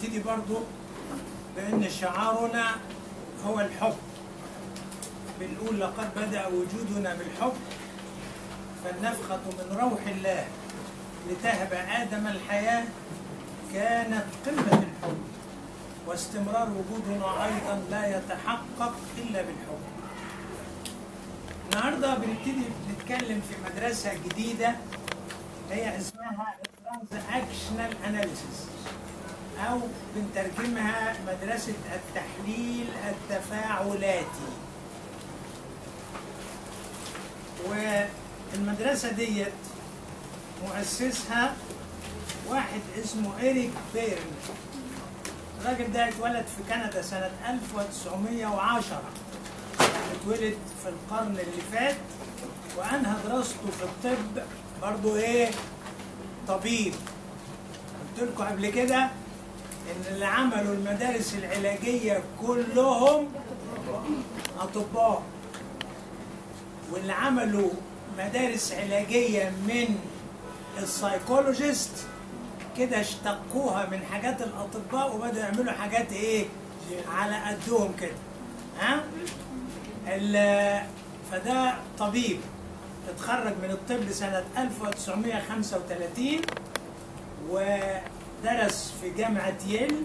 بنبتدي برضو بأن شعارنا هو الحب بنقول لقد بدأ وجودنا بالحب فالنفخة من روح الله لتهب آدم الحياة كانت قمة الحب واستمرار وجودنا أيضا لا يتحقق إلا بالحب النهارده بنبتدي نتكلم في مدرسة جديدة هي اسمها ترانزاكشنال اناليسيس أو بنترجمها مدرسة التحليل التفاعلاتي والمدرسة ديت مؤسسها واحد اسمه إيريك بيرن الراجل ده اتولد في كندا سنة 1910 اتولد في القرن اللي فات وأنهى دراسته في الطب برضه إيه طبيب قلت لكم قبل كده إن اللي عملوا المدارس العلاجية كلهم أطباء واللي عملوا مدارس علاجية من السايكولوجيست كده اشتقوها من حاجات الأطباء وبدأوا يعملوا حاجات إيه على قدهم كده ها ال- فده طبيب اتخرج من الطب سنة 1935 ودرس في جامعة ييل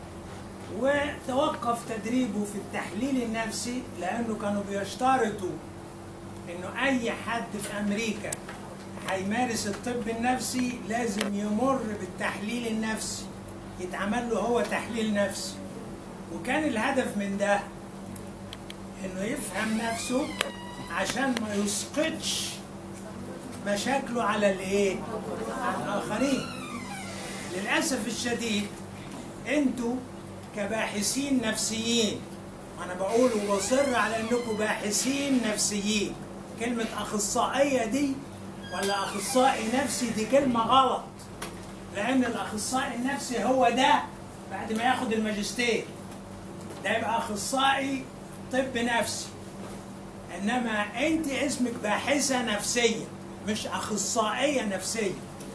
وتوقف تدريبه في التحليل النفسي لأنه كانوا بيشترطوا إنه أي حد في أمريكا هيمارس الطب النفسي لازم يمر بالتحليل النفسي يتعمل له هو تحليل نفسي وكان الهدف من ده انه يفهم نفسه عشان ما يسقطش مشاكله على الايه على الاخرين للاسف الشديد انتوا كباحثين نفسيين وانا بقول وبصر على انكم باحثين نفسيين كلمه اخصائيه دي ولا اخصائي نفسي دي كلمه غلط لان الاخصائي النفسي هو ده بعد ما ياخد الماجستير ده يبقى اخصائي طب نفسي انما انت اسمك باحثه نفسيه مش اخصائيه نفسيه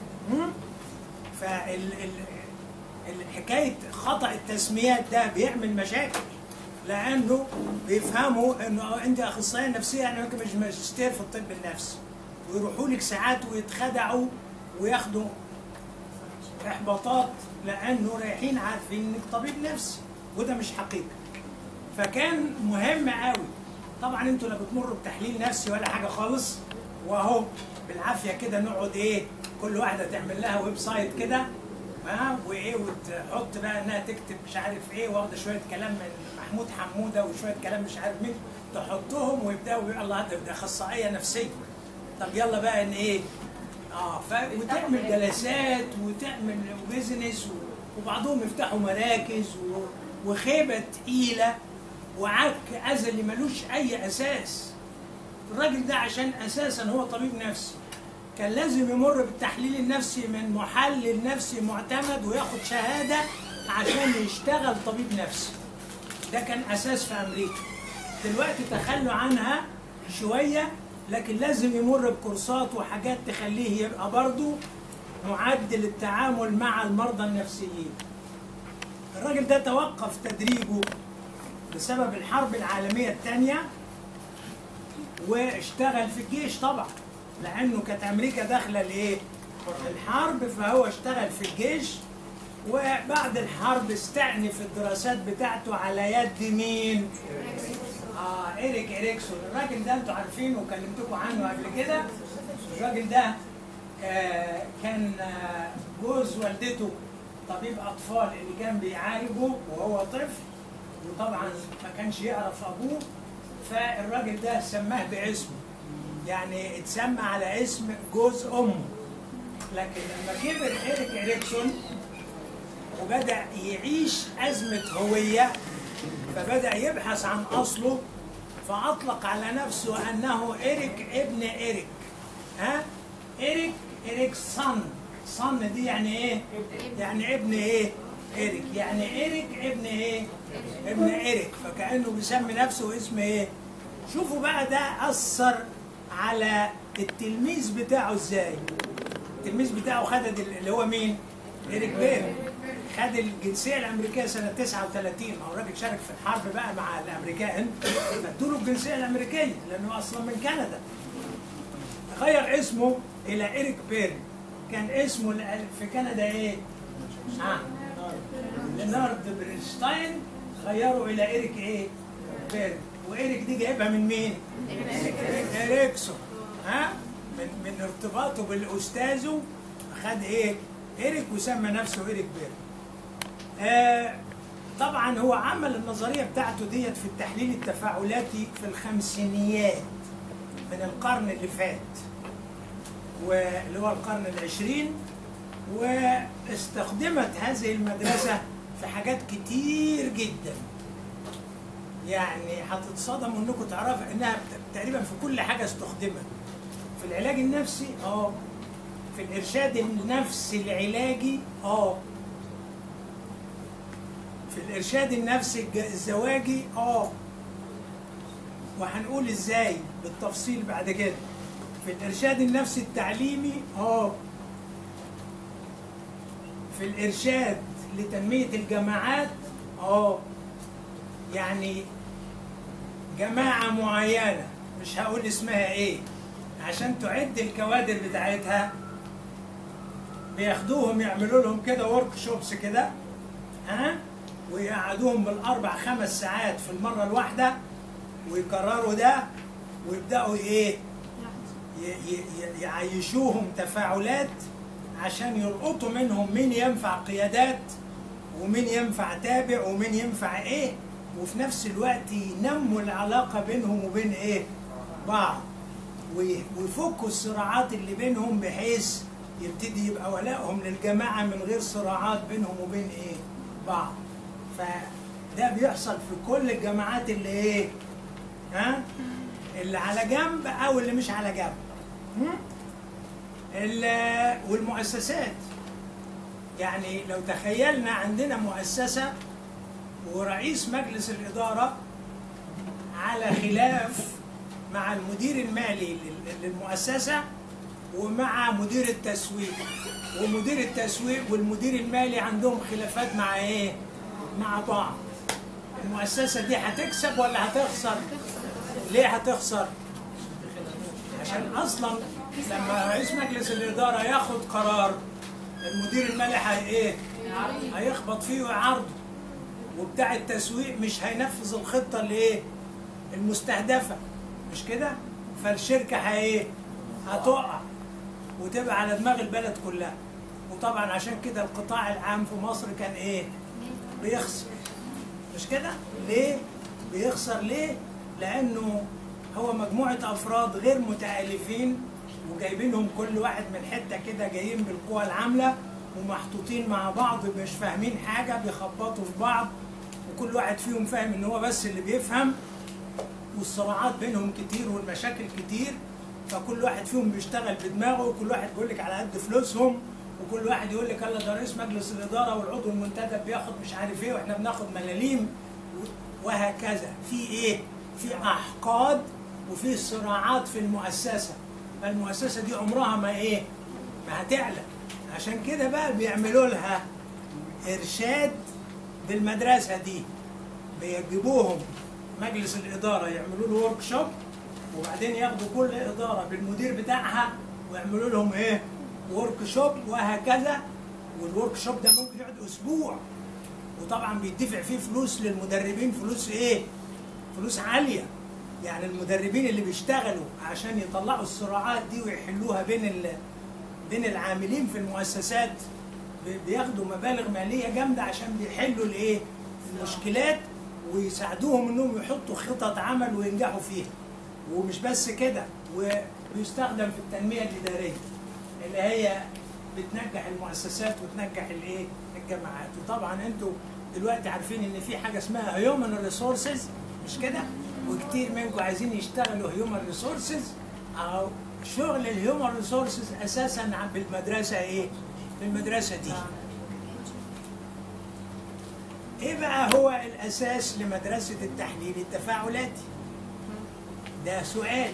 فالحكايه خطا التسميات ده بيعمل مشاكل لانه بيفهموا انه انت اخصائيه نفسيه يعني ممكن مش ماجستير في الطب النفسي ويروحوا لك ساعات ويتخدعوا وياخدوا احباطات لانه رايحين عارفين انك طبيب نفسي وده مش حقيقه فكان مهم قوي طبعا انتوا لا بتمروا بتحليل نفسي ولا حاجه خالص واهو بالعافيه كده نقعد ايه كل واحده تعمل لها ويب سايت كده ها وايه وتحط بقى انها تكتب مش عارف ايه واخده شويه كلام من محمود حموده وشويه كلام مش عارف مين تحطهم ويبداوا يقول الله ده ده اخصائيه نفسيه طب يلا بقى ان ايه اه ف... وتعمل جلسات وتعمل بيزنس وبعضهم يفتحوا مراكز و... وخيبه تقيله وعك ازلي ملوش اي اساس الراجل ده عشان اساسا هو طبيب نفسي كان لازم يمر بالتحليل النفسي من محلل نفسي معتمد وياخد شهاده عشان يشتغل طبيب نفسي ده كان اساس في امريكا دلوقتي تخلوا عنها شويه لكن لازم يمر بكورسات وحاجات تخليه يبقى برضه معد للتعامل مع المرضى النفسيين الراجل ده توقف تدريبه بسبب الحرب العالمية الثانية واشتغل في الجيش طبعا لأنه كانت أمريكا داخلة لإيه؟ الحرب فهو اشتغل في الجيش وبعد الحرب استأنف الدراسات بتاعته على يد مين؟ آه إيريك إريكسون الراجل ده أنتوا عارفينه وكلمتكم عنه قبل كده الراجل ده آه كان آه جوز والدته طبيب أطفال اللي كان بيعالجه وهو طفل وطبعا ما كانش يعرف ابوه فالراجل ده سماه باسمه يعني اتسمى على اسم جوز امه لكن لما كبر إيريك إريكسون وبدأ يعيش أزمة هوية فبدأ يبحث عن أصله فأطلق على نفسه أنه إيريك ابن إيريك ها إيريك إيريك صن صن دي يعني إيه؟ يعني ابن إيه؟ إيريك يعني إيريك ابن إيه؟ ابن إيريك فكأنه بيسمي نفسه اسم إيه؟ شوفوا بقى ده أثر على التلميذ بتاعه إزاي؟ التلميذ بتاعه خد اللي هو مين؟ إيريك بير خد الجنسيه الامريكيه سنه 39 ما هو الراجل شارك في الحرب بقى مع الامريكان فادوا له الجنسيه الامريكيه لانه اصلا من كندا غير اسمه الى ايريك بيري كان اسمه ال- في كندا ايه؟ آه. لينارد برينشتاين غيره الى ايريك ايه؟ بيري وايريك دي جايبها من مين؟ اريكسون ها من من ارتباطه بالاستاذه خد ايه؟ ايريك وسمى نفسه ايريك بيري. آه طبعا هو عمل النظريه بتاعته ديت في التحليل التفاعلاتي في الخمسينيات من القرن اللي فات واللي هو القرن العشرين واستخدمت هذه المدرسة في حاجات كتير جدا يعني هتتصدموا انكم تعرفوا انها بت- تقريبا في كل حاجة استخدمت في العلاج النفسي اه في الارشاد النفسي العلاجي اه في الارشاد النفسي الج- الزواجي اه وهنقول ازاي بالتفصيل بعد كده في الارشاد النفسي التعليمي اه في الارشاد لتنميه الجماعات اه يعني جماعه معينه مش هقول اسمها ايه عشان تعد الكوادر بتاعتها بياخدوهم يعملوا لهم كده ورك شوبس كده ها ويقعدوهم بالاربع خمس ساعات في المره الواحده ويكرروا ده ويبداوا ايه ي- ي- ي- يعيشوهم تفاعلات عشان يلقطوا منهم مين ينفع قيادات ومين ينفع تابع ومين ينفع ايه وفي نفس الوقت ينموا العلاقه بينهم وبين ايه بعض وي- ويفكوا الصراعات اللي بينهم بحيث يبتدي يبقى ولائهم للجماعه من غير صراعات بينهم وبين ايه بعض فده بيحصل في كل الجماعات اللي ايه ها اللي على جنب او اللي مش على جنب هم؟ ال- والمؤسسات يعني لو تخيلنا عندنا مؤسسة ورئيس مجلس الإدارة على خلاف مع المدير المالي لل- للمؤسسة ومع مدير التسويق ومدير التسويق والمدير المالي عندهم خلافات مع ايه؟ مع بعض المؤسسة دي هتكسب ولا هتخسر؟ ليه هتخسر؟ عشان اصلا لما رئيس مجلس الاداره ياخد قرار المدير المالي هي ايه؟ هيخبط فيه ويعارضه وبتاع التسويق مش هينفذ الخطه اللي ايه؟ المستهدفه مش كده؟ فالشركه هي ايه؟ هتقع وتبقى على دماغ البلد كلها وطبعا عشان كده القطاع العام في مصر كان ايه؟ بيخسر مش كده؟ ليه؟ بيخسر ليه؟ لأنه هو مجموعة أفراد غير متآلفين وجايبينهم كل واحد من حتة كده جايين بالقوى العاملة ومحطوطين مع بعض مش فاهمين حاجة بيخبطوا في بعض وكل واحد فيهم فاهم إن هو بس اللي بيفهم والصراعات بينهم كتير والمشاكل كتير فكل واحد فيهم بيشتغل بدماغه وكل واحد بيقول لك على قد فلوسهم وكل واحد يقول لك يلا ده رئيس مجلس الاداره والعضو المنتدب بياخد مش عارف ايه واحنا بناخد ملاليم وهكذا في ايه؟ في احقاد وفي صراعات في المؤسسه فالمؤسسه دي عمرها ما ايه؟ ما هتعلى عشان كده بقى بيعملوا لها ارشاد بالمدرسه دي بيجيبوهم مجلس الاداره يعملوا له ورك شوب وبعدين ياخدوا كل اداره بالمدير بتاعها ويعملوا لهم ايه؟ ورك شوب وهكذا والورك شوب ده ممكن يقعد اسبوع وطبعا بيدفع فيه فلوس للمدربين فلوس ايه؟ فلوس عاليه يعني المدربين اللي بيشتغلوا عشان يطلعوا الصراعات دي ويحلوها بين ال... بين العاملين في المؤسسات بي- بياخدوا مبالغ ماليه جامده عشان بيحلوا الايه؟ المشكلات ويساعدوهم انهم يحطوا خطط عمل وينجحوا فيها ومش بس كده وبيستخدم في التنميه الاداريه اللي هي بتنجح المؤسسات وتنجح الايه الجامعات وطبعا انتوا دلوقتي عارفين ان في حاجه اسمها هيومن ريسورسز مش كده وكتير منكم عايزين يشتغلوا هيومن ريسورسز او شغل الهيومن ريسورسز اساسا عن- بالمدرسه ايه في المدرسه دي ايه بقى هو الاساس لمدرسه التحليل التفاعلاتي ده سؤال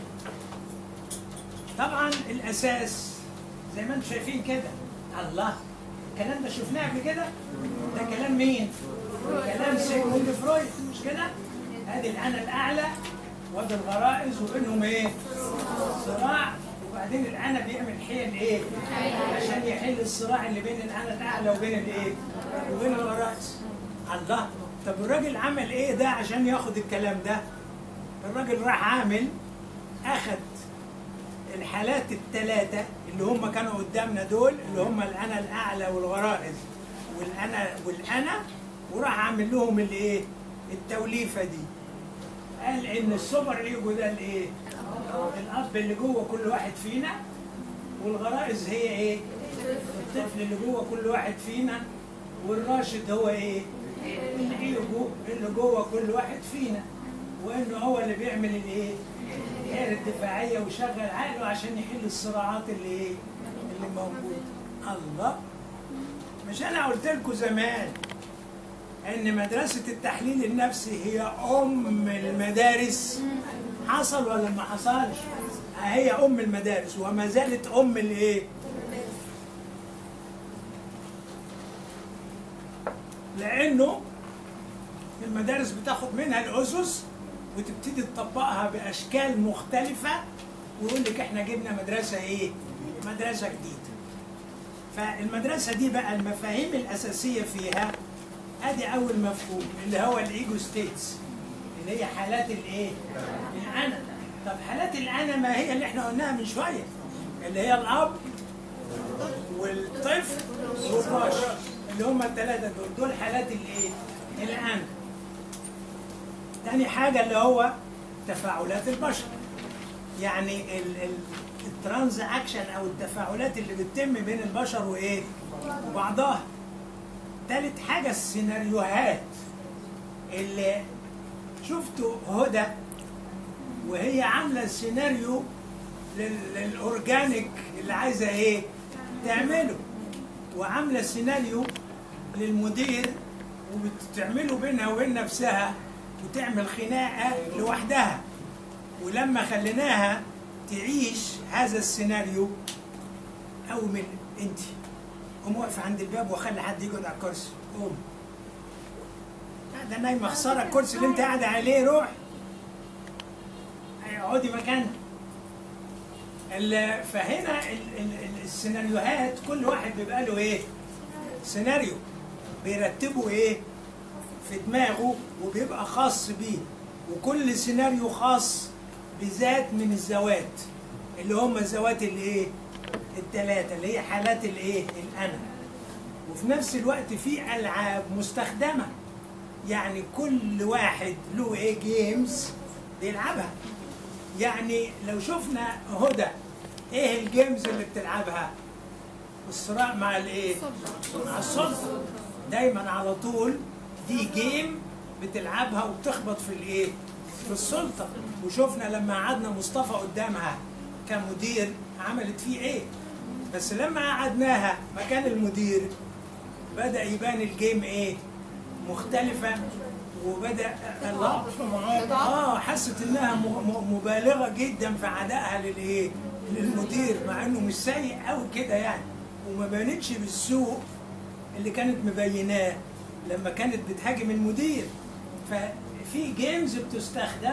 طبعا الاساس زي ما انتم شايفين كده الله الكلام ده شفناه قبل كده ده كلام مين كلام سيجموند فرويد مش كده ادي الانا الاعلى وادي الغرائز وبينهم ايه صراع وبعدين الانا بيعمل حيل ايه عشان يحل الصراع اللي بين الانا الاعلى وبين الايه وبين الغرائز الله طب الراجل عمل ايه ده عشان ياخد الكلام ده الراجل راح عامل اخد الحالات الثلاثة اللي هم كانوا قدامنا دول اللي هم الأنا الأعلى والغرائز والأنا والأنا وراح عامل لهم الإيه؟ التوليفة دي. قال إن السوبر إيجو ده الإيه؟ الأب اللي جوه كل واحد فينا والغرائز هي إيه؟ الطفل اللي جوه كل واحد فينا والراشد هو إيه؟ الإيجو اللي جوه كل واحد فينا وإنه هو اللي بيعمل الإيه؟ الحيل الدفاعية ويشغل عقله عشان يحل الصراعات اللي ايه؟ اللي موجودة. الله مش أنا قلت لكم زمان إن مدرسة التحليل النفسي هي أم المدارس حصل ولا ما حصلش؟ هي أم المدارس وما زالت أم الإيه؟ لأنه المدارس بتاخد منها الأسس وتبتدي تطبقها باشكال مختلفه ويقول لك احنا جبنا مدرسه ايه؟ مدرسه جديده. فالمدرسه دي بقى المفاهيم الاساسيه فيها ادي اول مفهوم اللي هو الايجو ستيتس اللي هي حالات الايه؟ الانا. طب حالات الانا ما هي اللي احنا قلناها من شويه اللي هي الاب والطفل والبشر اللي هم الثلاثه دول دول حالات الايه؟ الانا. تاني حاجة اللي هو تفاعلات البشر يعني الترانزاكشن او التفاعلات اللي بتتم بين البشر وايه وبعضها تالت حاجة السيناريوهات اللي شفتوا هدى وهي عاملة السيناريو لل- للأورجانيك اللي عايزة ايه تعمله وعاملة سيناريو للمدير وبتعمله بينها وبين نفسها وتعمل خناقة لوحدها ولما خليناها تعيش هذا السيناريو أو من أنت قوم واقف عند الباب وخلي حد يقعد على الكرسي قوم لا ده نايمة خسارة الكرسي اللي أنت قاعدة عليه روح اقعدي مكانك ال- فهنا ال- ال- ال- السيناريوهات كل واحد بيبقى له ايه؟ سيناريو بيرتبه ايه؟ في دماغه وبيبقى خاص بيه وكل سيناريو خاص بذات من الذوات اللي هم الذوات الايه؟ الثلاثة اللي هي حالات الايه؟ الأنا وفي نفس الوقت في ألعاب مستخدمة يعني كل واحد له ايه جيمز بيلعبها يعني لو شفنا هدى ايه الجيمز اللي بتلعبها الصراع مع الايه مع السلطه دايما على طول دي جيم بتلعبها وبتخبط في الايه في السلطه وشفنا لما قعدنا مصطفى قدامها كمدير عملت فيه ايه بس لما قعدناها مكان المدير بدا يبان الجيم ايه مختلفه وبدا الله اه حست انها م- م- مبالغه جدا في عدائها للايه للمدير مع انه مش سيء قوي كده يعني وما بانتش بالسوء اللي كانت مبيناه لما كانت بتهاجم المدير ففي جيمز بتستخدم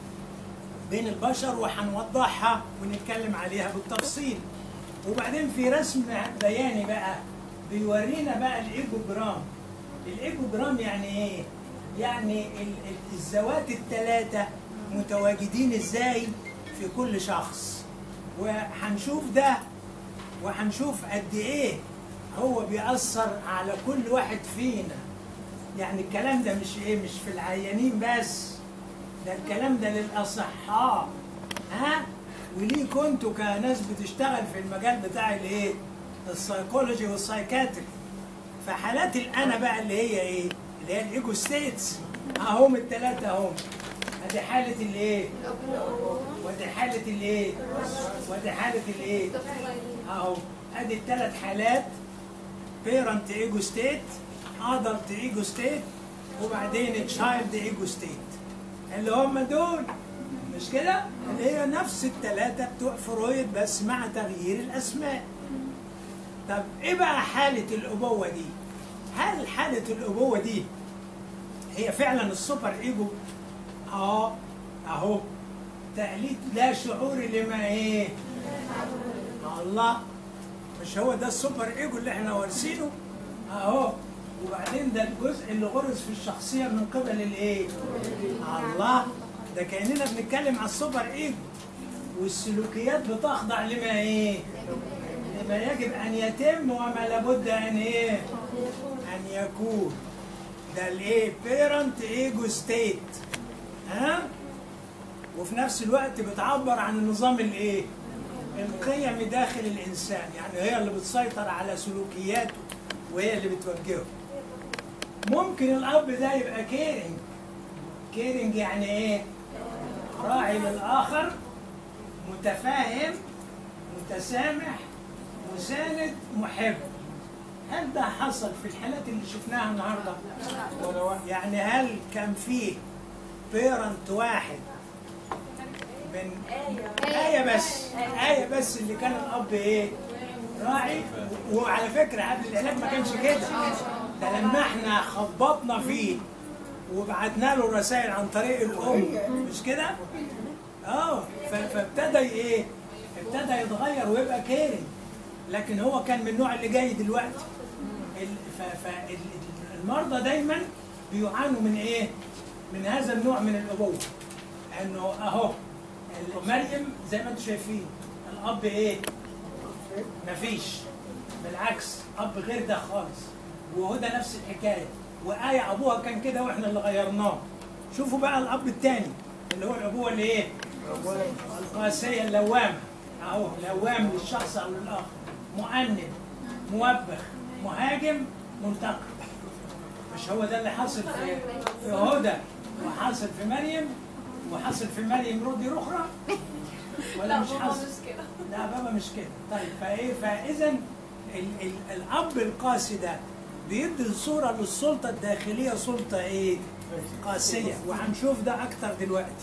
بين البشر وهنوضحها ونتكلم عليها بالتفصيل وبعدين في رسم بياني بقى بيورينا بقى الايجوجرام الايجوجرام يعني ايه يعني ال- ال- الذوات الثلاثه متواجدين ازاي في كل شخص وهنشوف ده وهنشوف قد ايه هو بيأثر على كل واحد فينا يعني الكلام ده مش ايه مش في العيانين بس ده الكلام ده للاصحاء ها وليكوا انتوا كناس بتشتغل في المجال بتاع الايه السايكولوجي والسايكاتري فحالات الانا بقى اللي هي ايه اللي هي الايجو ستيتس اهم الثلاثه اهم ادي حاله الايه ودي حاله الايه ودي حاله الايه اهو ادي الثلاث حالات بيرنت ايجو ستيت ادلت ايجو ستيت وبعدين تشايلد ايجو ستيت اللي هم دول مش كده؟ اللي هي نفس الثلاثة بتوع فرويد بس مع تغيير الأسماء. طب ايه بقى حالة الأبوة دي؟ هل حالة الأبوة دي هي فعلا السوبر ايجو؟ اه اهو تقليد لا شعوري لما ايه؟ الله مش هو ده السوبر ايجو اللي احنا وارثينه؟ اهو وبعدين ده الجزء اللي غرس في الشخصية من قبل الايه؟ الله ده كأننا بنتكلم على السوبر ايجو والسلوكيات بتخضع لما ايه؟ لما يجب ان يتم وما لابد ان ايه؟ ان يكون ده الايه؟ بيرنت ايجو ستيت ها؟ وفي نفس الوقت بتعبر عن النظام الايه؟ القيم داخل الانسان يعني هي اللي بتسيطر على سلوكياته وهي اللي بتوجهه ممكن الاب ده يبقى كيرنج كيرنج يعني ايه راعي للاخر متفاهم متسامح مساند محب هل ده حصل في الحالات اللي شفناها النهارده يعني هل كان فيه بيرنت واحد من آية بس آية بس اللي كان الأب إيه؟ راعي وعلى فكرة قبل العلاج ما كانش كده ده لما احنا خبطنا فيه وبعتنا له رسائل عن طريق الأم مش كده؟ اه ف- فابتدى ايه؟ ابتدى يتغير ويبقى كيرنج لكن هو كان من النوع اللي جاي دلوقتي فالمرضى دايما بيعانوا من ايه؟ من هذا النوع من الابوه انه اهو مريم زي ما انتم شايفين الاب ايه؟ مفيش بالعكس اب غير ده خالص وهدى نفس الحكايه وآية ابوها كان كده واحنا اللي غيرناه شوفوا بقى الاب الثاني اللي هو الابوه اللي ايه؟ القاسيه اللوامه اهو لوام للشخص او للاخر مؤنب موبخ مهاجم منتقم مش هو ده اللي حاصل في في هدى وحاصل في مريم وحاصل في مريم رودي رخرة ولا مش حاصل؟ لا بابا مش كده طيب فايه فاذا ال ال الاب القاسي ده بيدي صوره للسلطه الداخليه سلطه ايه؟ قاسيه وهنشوف ده اكتر دلوقتي.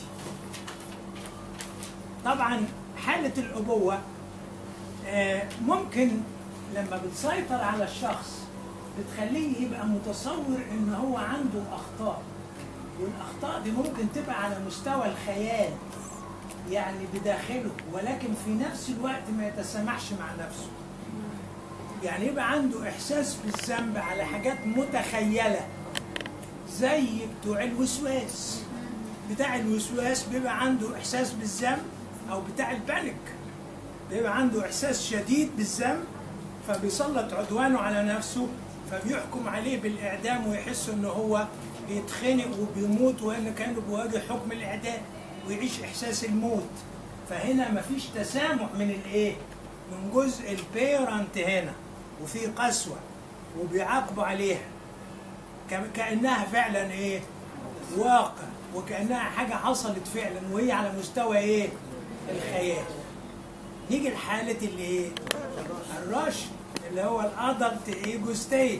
طبعا حاله الابوه آه، ممكن لما بتسيطر على الشخص بتخليه يبقى متصور ان هو عنده اخطاء والاخطاء دي ممكن تبقى على مستوى الخيال يعني بداخله ولكن في نفس الوقت ما يتسامحش مع نفسه يعني يبقى عنده احساس بالذنب على حاجات متخيله زي بتوع الوسواس بتاع الوسواس بيبقى عنده احساس بالذنب او بتاع البانيك بيبقى عنده احساس شديد بالذنب فبيسلط عدوانه على نفسه فبيحكم عليه بالاعدام ويحس ان هو بيتخنق وبيموت وان كانه بيواجه حكم الاعدام ويعيش احساس الموت فهنا مفيش تسامح من الايه؟ من جزء البيرنت هنا وفي قسوه وبيعاقبوا عليها كم- كانها فعلا ايه؟ واقع وكانها حاجه حصلت فعلا وهي على مستوى ايه؟ الخيال نيجي لحالة اللي ايه؟ الرش اللي هو الادلت ايجو ستيت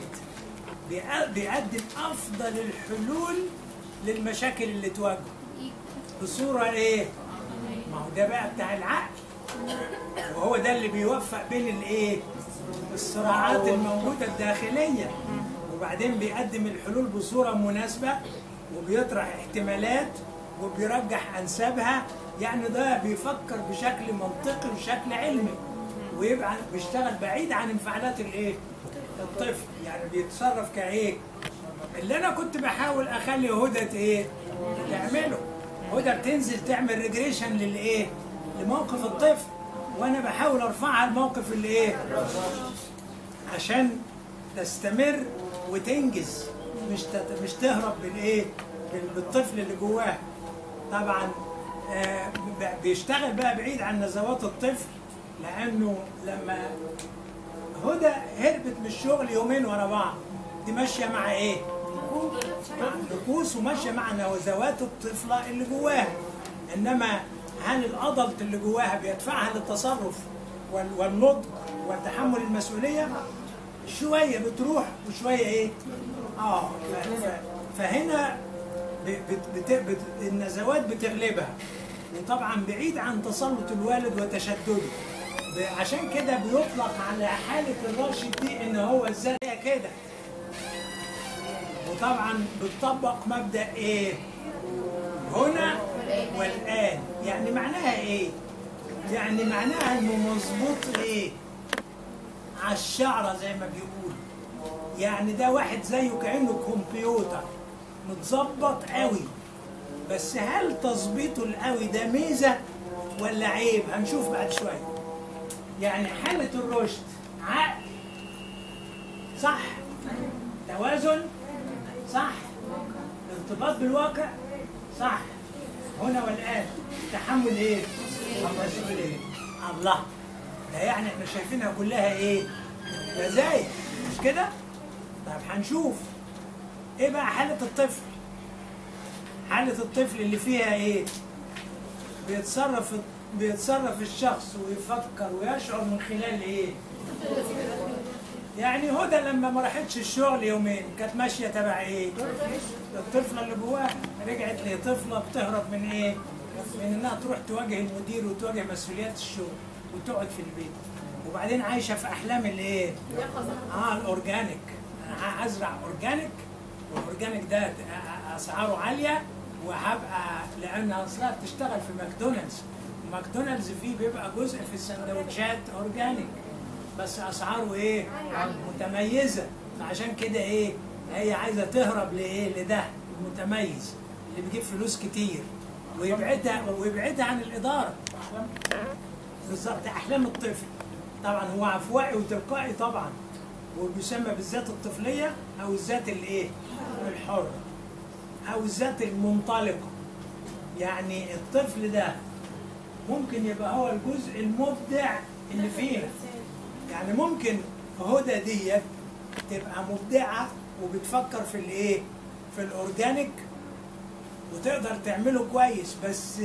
بيقدم افضل الحلول للمشاكل اللي تواجهه بصورة ايه؟ ما هو ده بقى بتاع العقل وهو ده اللي بيوفق بين الايه؟ الصراعات الموجودة الداخلية وبعدين بيقدم الحلول بصورة مناسبة وبيطرح احتمالات وبيرجح انسابها يعني ده بيفكر بشكل منطقي وشكل علمي ويبقى بيشتغل بعيد عن انفعالات الايه؟ الطفل يعني بيتصرف كايه؟ اللي انا كنت بحاول اخلي هدى ايه؟ تعمله هدى بتنزل تعمل ريجريشن للايه؟ لموقف الطفل وانا بحاول ارفعها الموقف اللي ايه؟ عشان تستمر وتنجز مش تت... مش تهرب بالايه؟ بال- بالطفل اللي جواها طبعا آه، ب- بيشتغل بقى بعيد عن نزوات الطفل لانه لما هدى هربت من الشغل يومين ورا بعض دي ماشيه مع ايه؟ مع النفوس وماشيه مع نزوات الطفله اللي جواها انما هل الادلت اللي جواها بيدفعها للتصرف وال- والنضج وتحمل المسؤوليه؟ شويه بتروح وشويه ايه؟ اه ف- ف- فهنا ب- بت بت بت النزوات بتغلبها وطبعا بعيد عن تسلط الوالد وتشدده ب- عشان كده بيطلق على حالة الراشد دي ان هو ازاي كده وطبعا بتطبق مبدأ ايه هنا والآن يعني معناها ايه يعني معناها انه مظبوط ايه على الشعرة زي ما بيقول يعني ده واحد زيه كأنه كمبيوتر متظبط قوي بس هل تظبيطه القوي ده ميزة ولا عيب هنشوف بعد شوية يعني حالة الرشد عقل صح توازن صح ارتباط بالواقع صح هنا والآن تحمل ايه مسؤولية الله ده يعني احنا شايفينها كلها ايه مزايا مش كده طب هنشوف ايه بقى حالة الطفل حالة الطفل اللي فيها ايه بيتصرف بيتصرف الشخص ويفكر ويشعر من خلال ايه يعني هدى لما ما راحتش الشغل يومين كانت ماشيه تبع ايه؟ الطفله اللي جواها رجعت لي طفله بتهرب من ايه؟ من انها تروح تواجه المدير وتواجه مسؤوليات الشغل وتقعد في البيت وبعدين عايشه في احلام الايه؟ اه الاورجانيك انا هزرع اورجانيك والاورجانيك ده اسعاره عاليه وهبقى لان اصلها بتشتغل في ماكدونالدز ماكدونالدز فيه بيبقى جزء في السندوتشات اورجانيك بس اسعاره ايه متميزه فعشان كده ايه هي عايزه تهرب لايه لده المتميز اللي بيجيب فلوس كتير ويبعدها ويبعدها عن الاداره بالظبط احلام الطفل طبعا هو عفوائي وتلقائي طبعا وبيسمى بالذات الطفليه او الذات الايه الحره او الذات المنطلقه يعني الطفل ده ممكن يبقى هو الجزء المبدع اللي فينا يعني ممكن هدى ديت تبقى مبدعه وبتفكر في الايه في الاورجانيك وتقدر تعمله كويس بس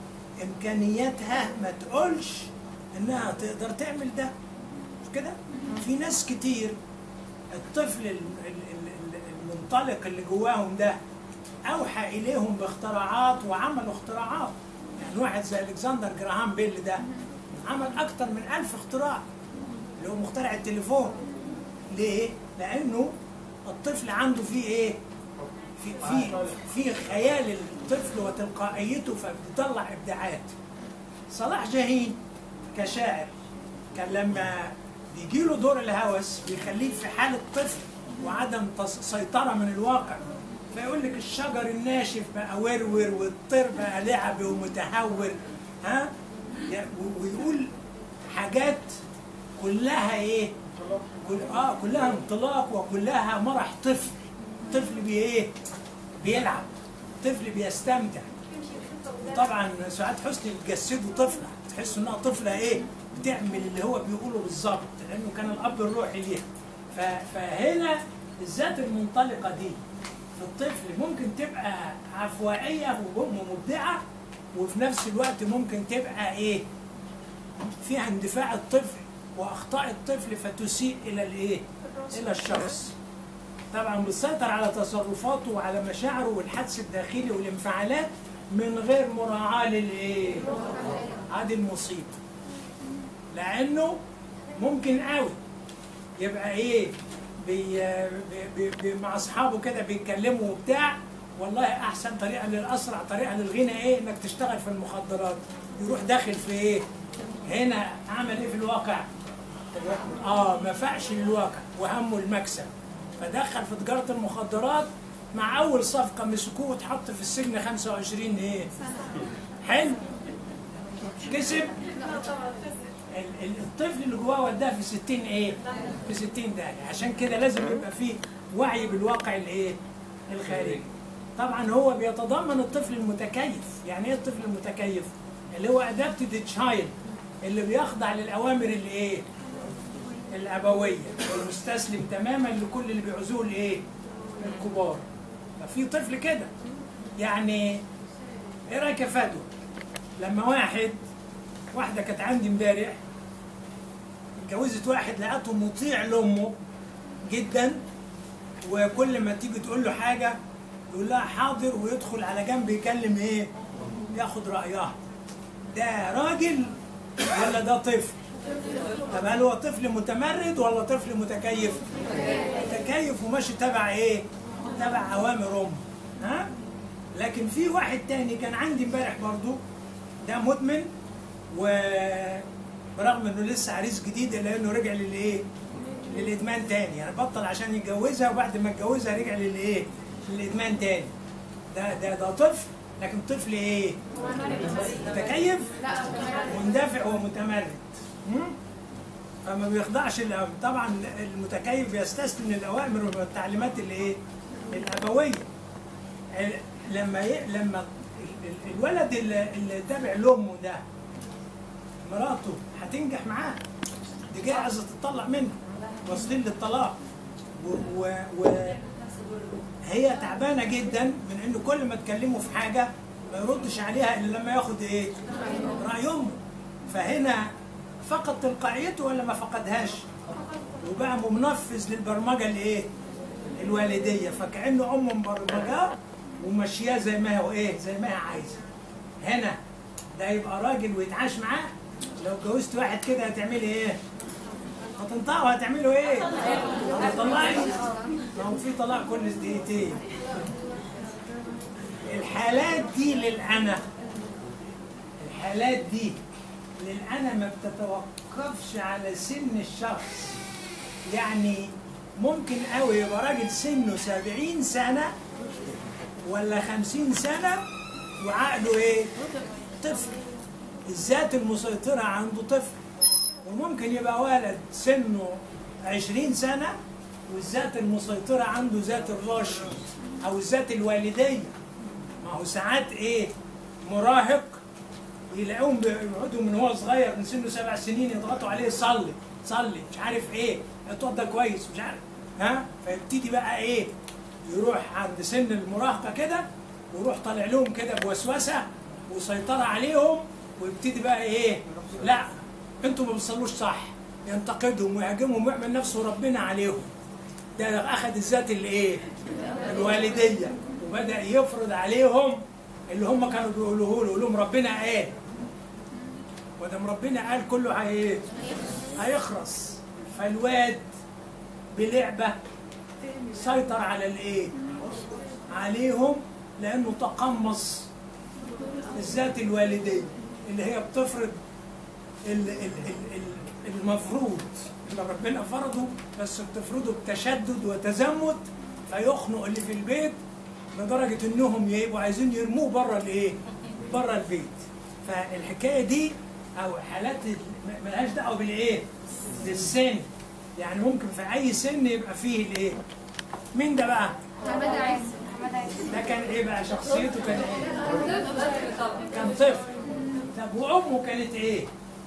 امكانياتها ما تقولش انها تقدر تعمل ده مش كده في ناس كتير الطفل ال- ال- ال- ال- المنطلق اللي جواهم ده اوحى اليهم باختراعات وعملوا اختراعات يعني واحد زي الكسندر جراهام بيل ده عمل اكتر من ألف اختراع اللي هو مخترع التليفون ليه؟ لانه الطفل عنده فيه ايه؟ في في في خيال الطفل وتلقائيته فبيطلع ابداعات صلاح جاهين كشاعر كان لما بيجي له دور الهوس بيخليه في حاله طفل وعدم تص- سيطره من الواقع فيقول لك الشجر الناشف بقى ورور والطير بقى لعبي ومتهور ها يا- و- ويقول حاجات كلها ايه كل اه كلها انطلاق وكلها مرح طفل طفل بي ايه بيلعب طفل بيستمتع وطبعا سعاد حسني بتجسده طفله تحس انها طفله ايه بتعمل اللي هو بيقوله بالظبط لانه كان الاب الروحي ليها ف- فهنا الذات المنطلقه دي في الطفل ممكن تبقى عفوائيه ومبدعه وفي نفس الوقت ممكن تبقى ايه فيها اندفاع الطفل واخطاء الطفل فتسيء الى الايه الى الشخص طبعا بتسيطر على تصرفاته وعلى مشاعره والحدس الداخلي والانفعالات من غير مراعاة للايه؟ هذه المصيبة لأنه ممكن قوي يبقى ايه بي بي بي مع اصحابه كده بيتكلموا وبتاع والله احسن طريقه للاسرع طريقه للغنى ايه انك تشتغل في المخدرات يروح داخل في ايه هنا عمل ايه في الواقع اه ما فاقش للواقع وهمه المكسب فدخل في تجاره المخدرات مع اول صفقه مسكوه واتحط في السجن 25 ايه حلو كسب ال- ال- الطفل اللي جواه وداه في 60 ايه؟ في 60 داهيه عشان كده لازم يبقى فيه وعي بالواقع الايه؟ الخارجي. طبعا هو بيتضمن الطفل المتكيف، يعني ايه الطفل المتكيف؟ اللي هو ادابتد تشايلد اللي بيخضع للاوامر الايه؟ الابويه والمستسلم تماما لكل اللي بيعوزوه الايه؟ الكبار. ففي طفل كده يعني ايه رايك يا فادو؟ لما واحد واحدة كانت عندي امبارح اتجوزت واحد لقته مطيع لأمه جدا وكل ما تيجي تقول له حاجة يقول لها حاضر ويدخل على جنب يكلم ايه؟ ياخد رأيها ده راجل ولا ده طفل؟ طب هل هو طفل متمرد ولا طفل متكيف؟ متكيف وماشي تبع ايه؟ تبع اوامر امه ها؟ لكن في واحد تاني كان عندي امبارح برضو ده مدمن وبرغم انه لسه عريس جديد الا انه رجع للايه؟ للادمان تاني يعني بطل عشان يتجوزها وبعد ما اتجوزها رجع للايه؟ للادمان تاني ده ده ده طفل لكن طفل ايه؟ متكيف مندفع ومتمرد مم؟ فما بيخضعش الأوامر طبعا المتكيف بيستسلم للاوامر والتعليمات اللي ايه؟ الابويه ال- لما ي... لما ال- ال- الولد اللي, اللي تابع لامه ده مراته هتنجح معاه دي جايه عايزه تطلق منه واصلين للطلاق و... و... و... هي تعبانه جدا من انه كل ما تكلمه في حاجه ما يردش عليها الا لما ياخد ايه؟ راي امه فهنا فقد تلقائيته ولا ما فقدهاش؟ وبقى منفذ للبرمجه الايه؟ الوالديه فكانه امه مبرمجاه وماشياه زي ما هو ايه؟ زي ما هي عايزه. هنا ده يبقى راجل ويتعاش معاه لو اتجوزت واحد كده هتعملي ايه؟ هتنطقوا هتعملوا ايه؟ هتطلعي؟ ما هو في طلاق كل دقيقتين. الحالات دي للأنا الحالات دي للأنا ما بتتوقفش على سن الشخص يعني ممكن قوي يبقى راجل سنه سبعين سنة ولا خمسين سنة وعقله ايه؟ طفل الذات المسيطرة عنده طفل وممكن يبقى ولد سنه عشرين سنة والذات المسيطرة عنده ذات الراشد أو الذات الوالدية ما هو ساعات إيه مراهق يلاقوهم بيقعدوا من هو صغير من سنه سبع سنين يضغطوا عليه صلي صلي مش عارف ايه اتوضى كويس مش عارف ها فيبتدي بقى ايه يروح عند سن المراهقه كده ويروح طالع لهم كده بوسوسه وسيطره عليهم ويبتدي بقى ايه لا انتوا ما بتصلوش صح ينتقدهم ويهاجمهم ويعمل نفسه ربنا عليهم ده اخذ الذات الايه الوالديه وبدا يفرض عليهم اللي هم كانوا بيقولوه له يقول لهم ربنا قال ودام ربنا قال كله هي هيخرس فالواد بلعبه سيطر على الايه عليهم لانه تقمص الذات الوالديه اللي هي بتفرض ال- ال- ال- ال- المفروض اللي ربنا فرضه بس بتفرضه بتشدد وتزمت فيخنق اللي في البيت لدرجه انهم يبقوا عايزين يرموه بره الايه؟ بره البيت. فالحكايه دي او حالات ال- م- ملهاش دعوه بالايه؟ بالسن. يعني ممكن في اي سن يبقى فيه الايه؟ مين ده بقى؟ محمد عز محمد عز ده كان ايه بقى؟ شخصيته كان ايه؟ كان طفل. طب وامه كانت ايه؟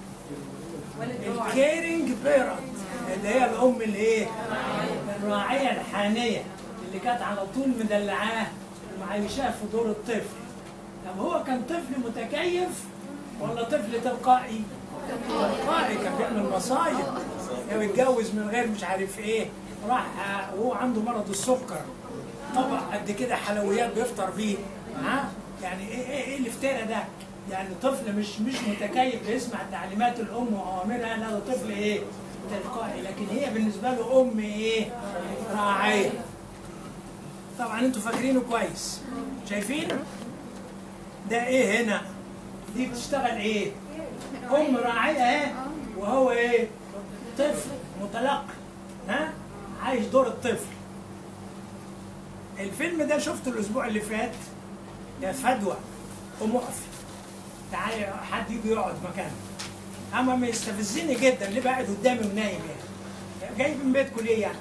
الكيرنج بيرنت اللي هي الام الايه؟ الراعيه الحانيه اللي كانت على طول مدلعاه ومعيشاه في دور الطفل. طب هو كان طفل متكيف ولا طفل تلقائي؟ تلقائي كان بيعمل مصايب كان يتجوز من غير مش عارف ايه راح آه، وهو عنده مرض السكر طبق قد كده حلويات بيفطر بيه ها يعني ايه ايه ايه الافتراء ده؟ يعني طفل مش مش متكيف بيسمع تعليمات الام واوامرها لا ده طفل ايه؟ تلقائي لكن هي بالنسبه له ام ايه؟ راعيه طبعا انتوا فاكرينه كويس شايفين؟ ده ايه هنا؟ دي بتشتغل ايه؟ ام راعيه اهي وهو ايه؟ طفل متلقي ها؟ عايش دور الطفل الفيلم ده شفته الاسبوع اللي فات يا فدوى قوم اقفي تعالي حد يجي يقعد مكانك اما ما يستفزني جدا ليه قاعد قدامي ونايم يعني جاي من بيتكم ليه يعني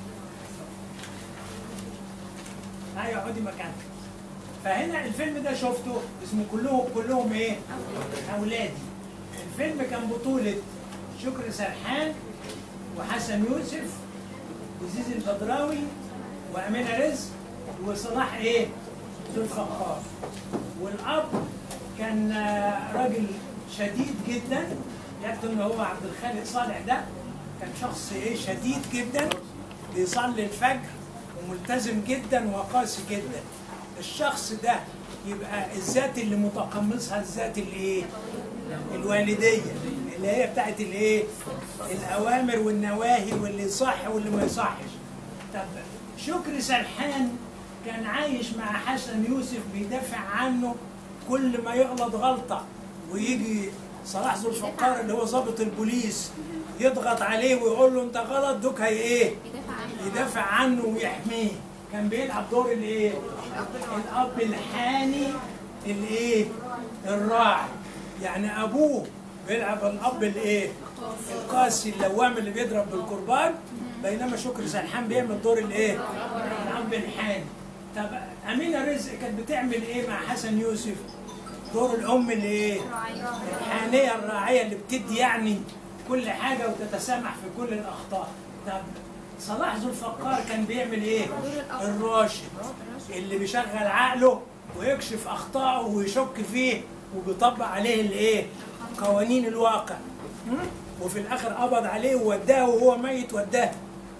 هاي اقعدي مكانك فهنا الفيلم ده شفته اسمه كلهم كلهم ايه اولادي الفيلم كان بطولة شكري سرحان وحسن يوسف وزيزي البدراوي وأمينة رزق وصلاح إيه؟ ذو الفقار والأب كان آه، راجل شديد جدا يبدو إن هو عبد الخالق صالح ده كان شخص إيه شديد جدا بيصلي الفجر وملتزم جدا وقاسي جدا الشخص ده يبقى الذات اللي متقمصها الذات الايه؟ الوالديه اللي هي بتاعت الايه الاوامر والنواهي واللي يصح واللي ما يصحش طب شكري سرحان كان عايش مع حسن يوسف بيدافع عنه كل ما يغلط غلطه ويجي صلاح ذو الفقار اللي هو ضابط البوليس يضغط عليه ويقول له انت غلط دوك هي ايه يدافع عنه يدافع عنه ويحميه كان بيلعب دور الايه الاب الحاني الايه الراعي يعني ابوه بيلعب الاب الايه القاسي اللوام اللي بيضرب بالقربان بينما شكري سرحان بيعمل دور الايه الاب الحاني طب امينه رزق كانت بتعمل ايه مع حسن يوسف دور الام اللي ايه الحانيه الراعيه اللي بتدي يعني كل حاجه وتتسامح في كل الاخطاء طب صلاح ذو الفقار كان بيعمل ايه الراشد اللي بيشغل عقله ويكشف اخطائه ويشك فيه وبيطبق عليه الايه قوانين الواقع م? وفي الاخر قبض عليه ووداه وهو ميت وداه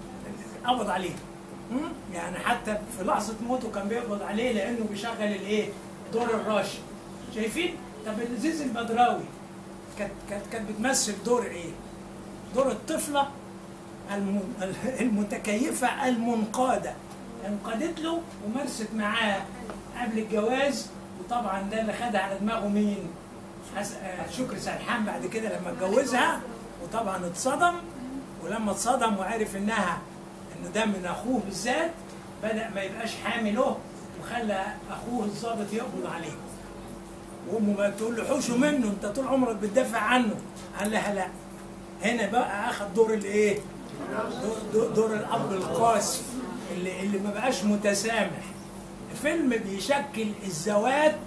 قبض عليه م? يعني حتى في لحظه موته كان بيقبض عليه لانه بيشغل الايه دور الراشد شايفين طب الزيز البدراوي كانت كانت كانت بتمثل دور ايه دور الطفله الم- المتكيفه المنقاده انقادت له ومارست معاه قبل الجواز وطبعا ده اللي خدها على دماغه مين؟ حس... آه، شكري سرحان بعد كده لما اتجوزها وطبعا اتصدم ولما اتصدم وعرف انها انه ده من اخوه بالذات بدا ما يبقاش حامي له وخلى اخوه الضابط يقبض عليه وامه ما تقول له حوشه منه انت طول عمرك بتدافع عنه قال لها لا هنا بقى اخذ دور الايه دور, دور, دور الاب القاسي اللي, اللي ما بقاش متسامح فيلم بيشكل الذوات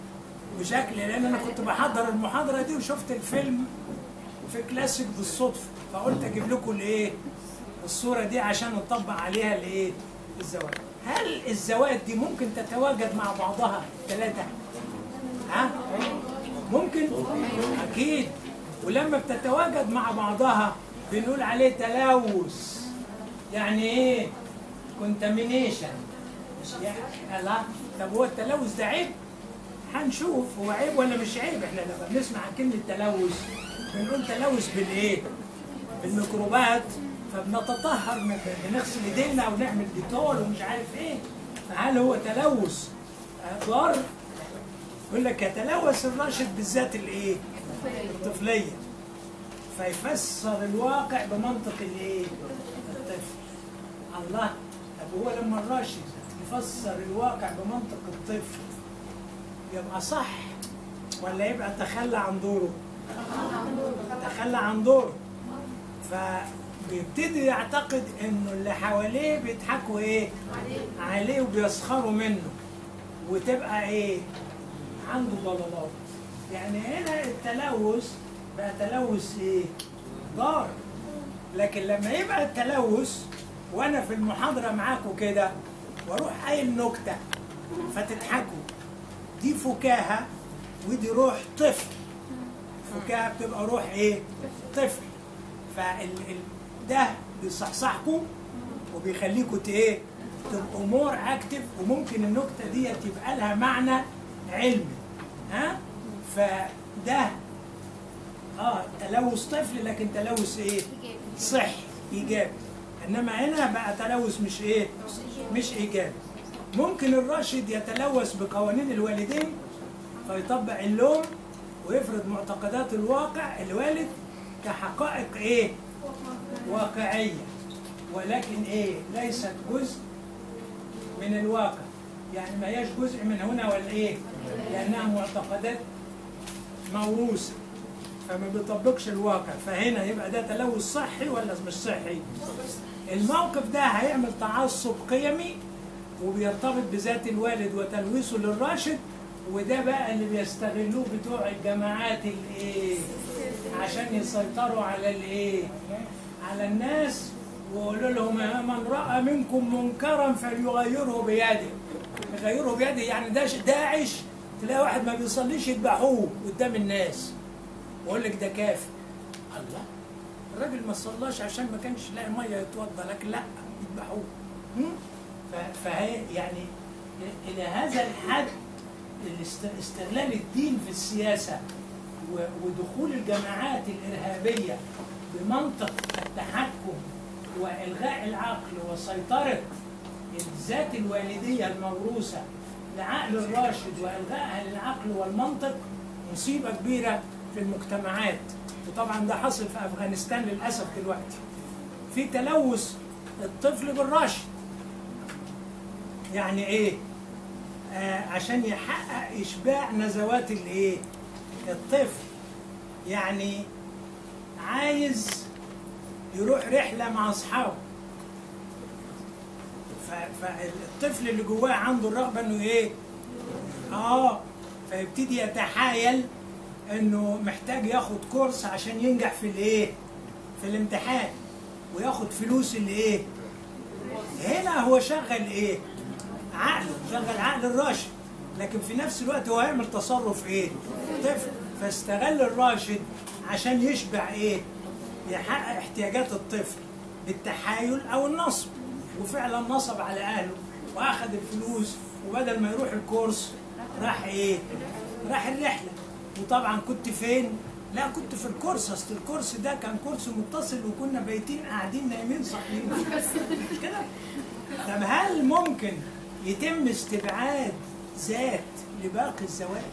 بشكل لان انا كنت بحضر المحاضره دي وشفت الفيلم في كلاسيك بالصدفه فقلت اجيب لكم الايه الصوره دي عشان نطبق عليها الايه الذوات هل الذوات دي ممكن تتواجد مع بعضها ثلاثه ها ممكن اكيد ولما بتتواجد مع بعضها بنقول عليه تلوث يعني ايه كونتامينيشن يعني لا طب هو التلوث ده عيب هنشوف هو عيب ولا مش عيب احنا لما بنسمع عن كلمه تلوث بنقول تلوث بالايه بالميكروبات فبنتطهر من- بنغسل ايدينا ونعمل ديتول ومش عارف ايه فهل هو تلوث آه، ضار يقول لك يتلوث الراشد بالذات الايه الطفليه فيفسر الواقع بمنطق الايه الطفل الله طب هو لما الراشد يفسر الواقع بمنطق الطفل يبقى صح ولا يبقى تخلى عن دوره تخلى عن دوره فبيبتدي يعتقد انه اللي حواليه بيضحكوا ايه عليه وبيسخروا منه وتبقى ايه عنده ضلالات يعني هنا التلوث بقى تلوث ايه ضار لكن لما يبقى التلوث وانا في المحاضره معاكم كده واروح قايل نكته فتضحكوا دي فكاهه ودي روح طفل فكاهه بتبقى روح ايه طفل فال ال- ده بيصحصحكم وبيخليكم ت- ايه تبقوا مور اكتف وممكن النكته دي تبقى لها معنى علمي ها فده اه تلوث طفل لكن تلوث ايه صحي ايجابي انما هنا بقى تلوث مش ايه مش ايجابي ممكن الراشد يتلوث بقوانين الوالدين فيطبق اللوم ويفرض معتقدات الواقع الوالد كحقائق ايه واقعيه ولكن ايه ليست جزء من الواقع يعني ما هياش جزء من هنا ولا ايه لانها معتقدات موروثه فما بيطبقش الواقع فهنا يبقى ده تلوث صحي ولا مش صحي الموقف ده هيعمل تعصب قيمي وبيرتبط بذات الوالد وتلويثه للراشد وده بقى اللي بيستغلوه بتوع الجماعات الايه عشان يسيطروا على الايه على الناس ويقولوا لهم من راى منكم منكرا فليغيره بيده يغيره بيده يعني ده داعش تلاقي واحد ما بيصليش يذبحوه قدام الناس ويقول لك ده كافر الله الراجل ما صلاش عشان ما كانش لاقي ميه يتوضا لكن لا يذبحوه هم؟ ف- فهي يعني الى هذا الحد الاست- استغلال الدين في السياسه و- ودخول الجماعات الإرهابية بمنطق التحكم وإلغاء العقل وسيطرة الذات الوالدية الموروثة لعقل الراشد وإلغائها للعقل والمنطق مصيبة كبيرة في المجتمعات وطبعا ده حصل في أفغانستان للأسف دلوقتي في تلوث الطفل بالراشد يعني ايه آه عشان يحقق اشباع نزوات الايه الطفل يعني عايز يروح رحله مع اصحابه ف- فالطفل اللي جواه عنده الرغبه انه ايه اه فيبتدي يتحايل انه محتاج ياخد كورس عشان ينجح في الايه في الامتحان وياخد فلوس الايه هنا هو شغل ايه عقله شغل عقل الراشد لكن في نفس الوقت هو هيعمل تصرف ايه طفل فاستغل الراشد عشان يشبع ايه يحقق احتياجات الطفل بالتحايل او النصب وفعلا نصب على اهله واخذ الفلوس وبدل ما يروح الكورس راح ايه راح الرحله وطبعا كنت فين لا كنت في الكورس اصل الكورس ده كان كورس متصل وكنا بايتين قاعدين نايمين صاحيين مش كده طب هل ممكن يتم استبعاد ذات لباقي الزواج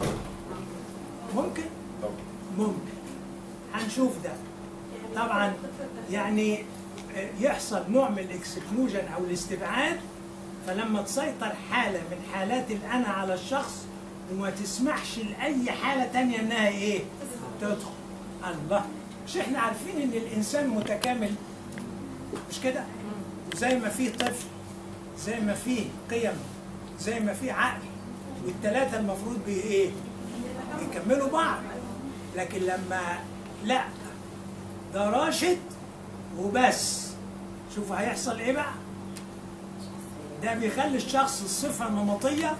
ممكن ممكن هنشوف ده طبعا يعني يحصل نوع من الاكسكلوجن او الاستبعاد فلما تسيطر حالة من حالات الأنا على الشخص وما تسمحش لأي حالة تانية إنها إيه؟ تدخل الله مش إحنا عارفين إن الإنسان متكامل مش كده؟ زي ما فيه طفل زي ما فيه قيم زي ما فيه عقل والتلاتة المفروض بي إيه؟ بيكملوا بعض لكن لما لا ده راشد وبس شوفوا هيحصل ايه بقى ده بيخلي الشخص الصفة النمطية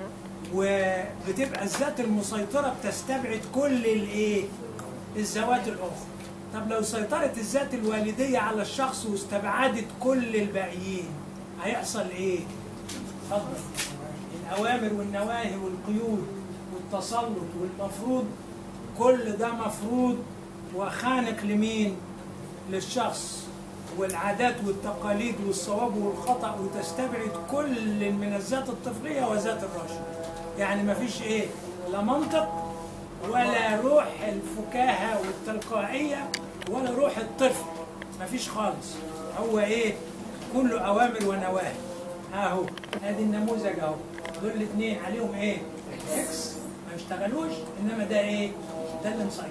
وبتبقى الذات المسيطرة بتستبعد كل الايه الذوات الأخرى طب لو سيطرت الذات الوالدية على الشخص واستبعدت كل الباقيين هيحصل ايه؟ اتفضل الأوامر والنواهي والقيود والتسلط والمفروض كل ده مفروض وخانق لمين؟ للشخص والعادات والتقاليد والصواب والخطأ وتستبعد كل من الذات الطفلية وذات الرشد يعني ما فيش ايه لا منطق ولا روح الفكاهة والتلقائية ولا روح الطفل ما فيش خالص هو ايه كله أوامر ونواهي ها هو ادي النموذج اهو دول الاثنين عليهم ايه اكس ما يشتغلوش انما ده ايه ده اللي مسيطر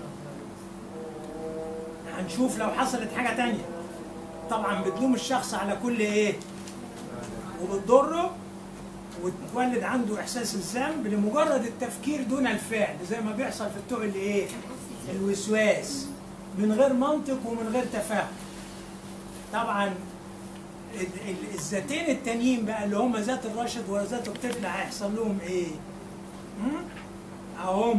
هنشوف لو حصلت حاجة تانية طبعا بتلوم الشخص على كل ايه وبتضره وتولد عنده احساس الذنب لمجرد التفكير دون الفعل زي ما بيحصل في بتوع الايه الوسواس من غير منطق ومن غير تفاهم طبعا ال- ال- الذاتين التانيين بقى اللي هم ذات الراشد وذات الطفل هيحصل لهم ايه؟ هم؟ اهم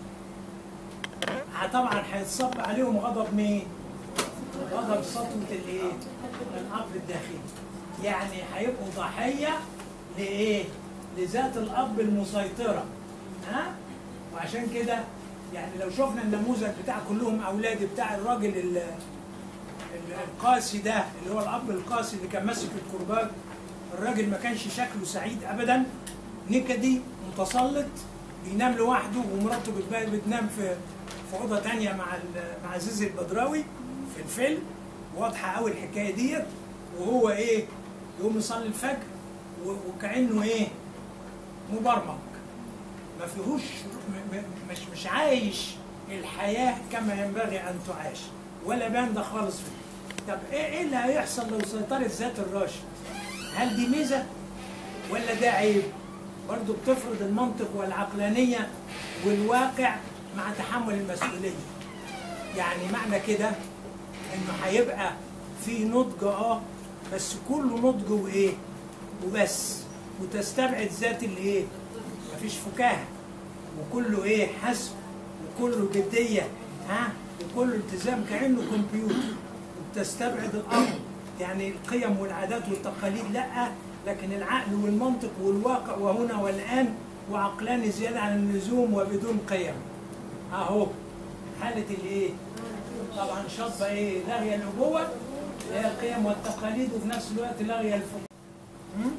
ه- طبعا هيتصب عليهم غضب مين؟ غضب سطوة الايه؟ الاب الداخلي. يعني هيبقوا ضحية لايه؟ لذات الاب المسيطرة. ها؟ وعشان كده يعني لو شفنا النموذج بتاع كلهم اولاد بتاع الراجل ال- ال- القاسي ده اللي هو الاب القاسي اللي كان ماسك الكرباج الراجل ما كانش شكله سعيد ابدا نكدي متسلط بينام لوحده ومراته بتبقى- بتنام في في اوضه تانية مع ال- مع زيزي البدراوي في الفيلم واضحه قوي الحكايه ديت وهو ايه يقوم يصلي الفجر و- وكانه ايه مبرمج ما فيهوش م- م- مش مش عايش الحياه كما ينبغي ان تعاش ولا بان ده خالص فيه طب ايه ايه اللي هيحصل لو سيطرت ذات الراشد؟ هل دي ميزه ولا ده عيب؟ برضه بتفرض المنطق والعقلانيه والواقع مع تحمل المسؤوليه. يعني معنى كده انه هيبقى في نضج اه بس كله نضج وايه؟ وبس وتستبعد ذات الايه؟ مفيش فكاهه وكله ايه؟ حسب وكله جديه ها؟ وكله التزام كانه كمبيوتر وبتستبعد الامر يعني القيم والعادات والتقاليد لا لكن العقل والمنطق والواقع وهنا والان وعقلاني زياده عن اللزوم وبدون قيم اهو حالة الايه؟ طبعا شطبة ايه؟ لاغية الابوة اللي هي القيم والتقاليد وفي نفس الوقت لاغية الفقه. م?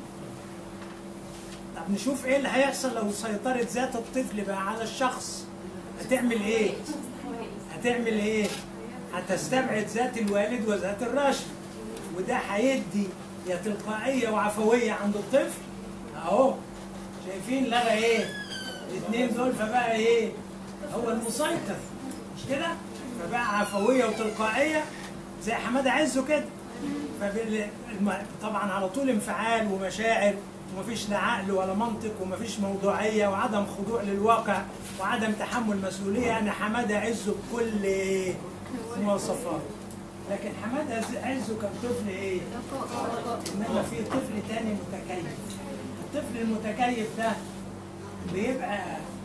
طب نشوف ايه اللي هيحصل لو سيطرت ذات الطفل بقى على الشخص هتعمل ايه؟ هتعمل ايه؟ هتستبعد ذات الوالد وذات الراشد وده هيدي يا تلقائية وعفوية عند الطفل اهو شايفين لغى ايه؟ الاثنين دول فبقى ايه؟ هو المسيطر مش كده؟ فبقى عفوية وتلقائية زي حمادة عزه كده فبال... الم- طبعا على طول انفعال ومشاعر ومفيش لا عقل ولا منطق ومفيش موضوعيه وعدم خضوع للواقع وعدم تحمل مسؤوليه انا حماده عزه بكل مواصفاته لكن حماده عز- عزه كان طفل ايه؟ انما في طفل تاني متكيف الطفل المتكيف ده بيبقى